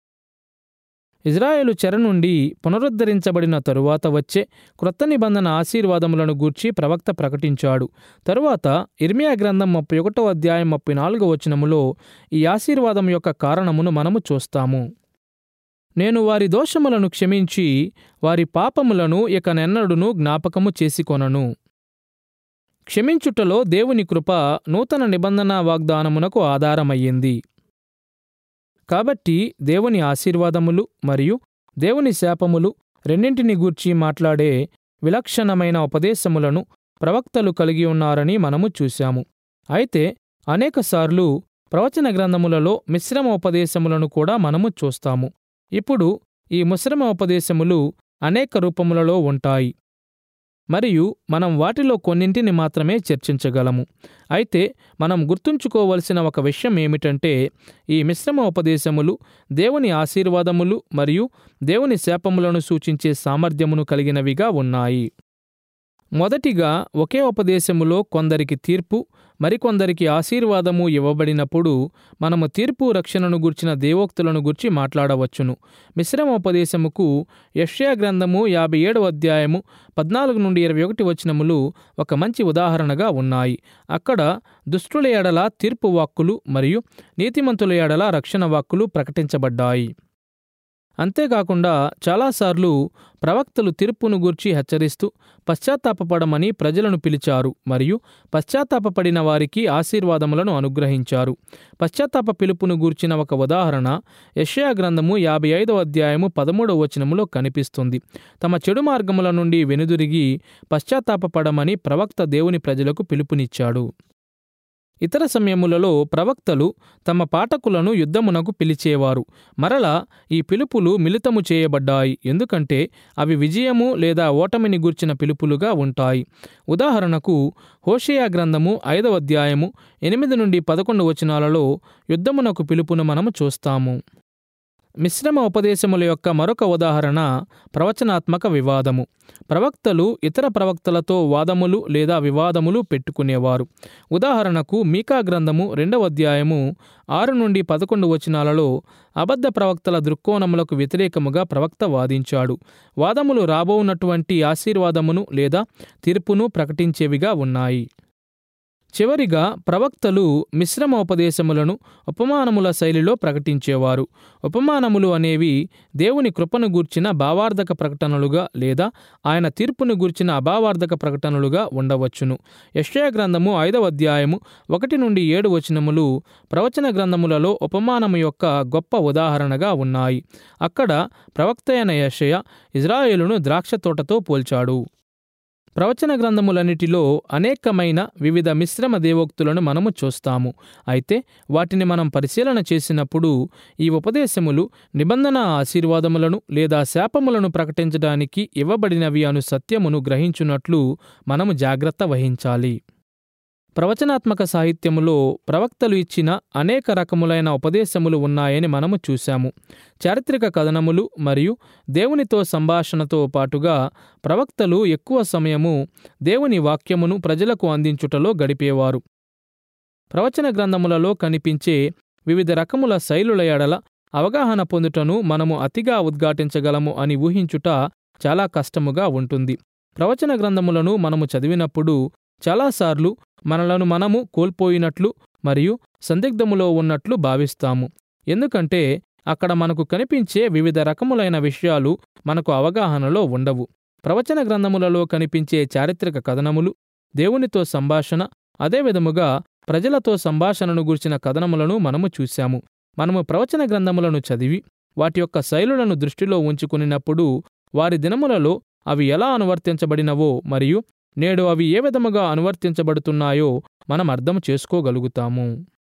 ఇజ్రాయేలు చెర నుండి పునరుద్ధరించబడిన తరువాత వచ్చే క్రొత్త నిబంధన ఆశీర్వాదములను గూర్చి ప్రవక్త ప్రకటించాడు తరువాత ఇర్మియా గ్రంథం ముప్పై ఒకటో అధ్యాయం ముప్పై నాలుగో వచనములో ఈ ఆశీర్వాదం యొక్క కారణమును మనము చూస్తాము నేను వారి దోషములను క్షమించి వారి పాపములను ఇక నెన్నడును జ్ఞాపకము చేసుకొనను క్షమించుటలో దేవుని కృప నూతన నిబంధన వాగ్దానమునకు ఆధారమయ్యింది కాబట్టి దేవుని ఆశీర్వాదములు మరియు దేవుని శాపములు రెండింటిని గూర్చి మాట్లాడే విలక్షణమైన ఉపదేశములను ప్రవక్తలు కలిగి ఉన్నారని మనము చూశాము అయితే అనేకసార్లు ప్రవచన గ్రంథములలో మిశ్రమ ఉపదేశములను కూడా మనము చూస్తాము ఇప్పుడు ఈ మిశ్రమ ఉపదేశములు అనేక రూపములలో ఉంటాయి మరియు మనం వాటిలో కొన్నింటిని మాత్రమే చర్చించగలము అయితే మనం గుర్తుంచుకోవలసిన ఒక విషయం ఏమిటంటే ఈ మిశ్రమ ఉపదేశములు దేవుని ఆశీర్వాదములు మరియు దేవుని శాపములను సూచించే సామర్థ్యమును కలిగినవిగా ఉన్నాయి మొదటిగా ఒకే ఉపదేశములో కొందరికి తీర్పు మరికొందరికి ఆశీర్వాదము ఇవ్వబడినప్పుడు మనము తీర్పు రక్షణను గుర్చిన దేవోక్తులను గుర్చి మాట్లాడవచ్చును మిశ్రమ ఉపదేశముకు యష్యా గ్రంథము యాభై ఏడవ అధ్యాయము పద్నాలుగు నుండి ఇరవై ఒకటి వచనములు ఒక మంచి ఉదాహరణగా ఉన్నాయి అక్కడ దుష్టుల ఎడల తీర్పు వాక్కులు మరియు నీతిమంతుల ఎడల రక్షణ వాక్కులు ప్రకటించబడ్డాయి అంతేకాకుండా చాలాసార్లు ప్రవక్తలు తీర్పును గూర్చి హెచ్చరిస్తూ పశ్చాత్తాపపడమని ప్రజలను పిలిచారు మరియు పశ్చాత్తాపపడిన వారికి ఆశీర్వాదములను అనుగ్రహించారు పశ్చాత్తాప పిలుపును గూర్చిన ఒక ఉదాహరణ యెషయా గ్రంథము యాభై ఐదవ అధ్యాయము పదమూడవ వచనములో కనిపిస్తుంది తమ చెడు మార్గముల నుండి వెనుదిరిగి పశ్చాత్తాపపడమని ప్రవక్త దేవుని ప్రజలకు పిలుపునిచ్చాడు ఇతర సమయములలో ప్రవక్తలు తమ పాఠకులను యుద్ధమునకు పిలిచేవారు మరలా ఈ పిలుపులు మిళితము చేయబడ్డాయి ఎందుకంటే అవి విజయము లేదా ఓటమిని గూర్చిన పిలుపులుగా ఉంటాయి ఉదాహరణకు హోషేయా గ్రంథము ఐదవ అధ్యాయము ఎనిమిది నుండి పదకొండు వచనాలలో యుద్ధమునకు పిలుపును మనము చూస్తాము మిశ్రమ ఉపదేశముల యొక్క మరొక ఉదాహరణ ప్రవచనాత్మక వివాదము ప్రవక్తలు ఇతర ప్రవక్తలతో వాదములు లేదా వివాదములు పెట్టుకునేవారు ఉదాహరణకు మీకా గ్రంథము రెండవ అధ్యాయము ఆరు నుండి పదకొండు వచనాలలో అబద్ధ ప్రవక్తల దృక్కోణములకు వ్యతిరేకముగా ప్రవక్త వాదించాడు వాదములు రాబోనటువంటి ఆశీర్వాదమును లేదా తీర్పును ప్రకటించేవిగా ఉన్నాయి చివరిగా ప్రవక్తలు మిశ్రమ ఉపదేశములను ఉపమానముల శైలిలో ప్రకటించేవారు ఉపమానములు అనేవి దేవుని కృపను గూర్చిన భావార్థక ప్రకటనలుగా లేదా ఆయన తీర్పును గూర్చిన అభావార్థక ప్రకటనలుగా ఉండవచ్చును యశ్యా గ్రంథము ఐదవ అధ్యాయము ఒకటి నుండి ఏడు వచనములు ప్రవచన గ్రంథములలో ఉపమానము యొక్క గొప్ప ఉదాహరణగా ఉన్నాయి అక్కడ ప్రవక్త అయిన యషయ ఇజ్రాయేలును ద్రాక్ష తోటతో పోల్చాడు ప్రవచన గ్రంథములన్నిటిలో అనేకమైన వివిధ మిశ్రమ దేవోక్తులను మనము చూస్తాము అయితే వాటిని మనం పరిశీలన చేసినప్పుడు ఈ ఉపదేశములు నిబంధన ఆశీర్వాదములను లేదా శాపములను ప్రకటించడానికి ఇవ్వబడినవి అను సత్యమును గ్రహించున్నట్లు మనము జాగ్రత్త వహించాలి ప్రవచనాత్మక సాహిత్యములో ప్రవక్తలు ఇచ్చిన అనేక రకములైన ఉపదేశములు ఉన్నాయని మనము చూశాము చారిత్రక కథనములు మరియు దేవునితో సంభాషణతో పాటుగా ప్రవక్తలు ఎక్కువ సమయము దేవుని వాక్యమును ప్రజలకు అందించుటలో గడిపేవారు ప్రవచన గ్రంథములలో కనిపించే వివిధ రకముల శైలుల ఎడల అవగాహన పొందుటను మనము అతిగా ఉద్ఘాటించగలము అని ఊహించుట చాలా కష్టముగా ఉంటుంది ప్రవచన గ్రంథములను మనము చదివినప్పుడు చాలాసార్లు మనలను మనము కోల్పోయినట్లు మరియు సందిగ్ధములో ఉన్నట్లు భావిస్తాము ఎందుకంటే అక్కడ మనకు కనిపించే వివిధ రకములైన విషయాలు మనకు అవగాహనలో ఉండవు ప్రవచన గ్రంథములలో కనిపించే చారిత్రక కథనములు దేవునితో సంభాషణ అదేవిధముగా ప్రజలతో సంభాషణను గూర్చిన కథనములను మనము చూశాము మనము ప్రవచన గ్రంథములను చదివి వాటి యొక్క శైలులను దృష్టిలో ఉంచుకునినప్పుడు వారి దినములలో అవి ఎలా అనువర్తించబడినవో మరియు నేడు అవి ఏ విధముగా అనువర్తించబడుతున్నాయో మనం అర్థం చేసుకోగలుగుతాము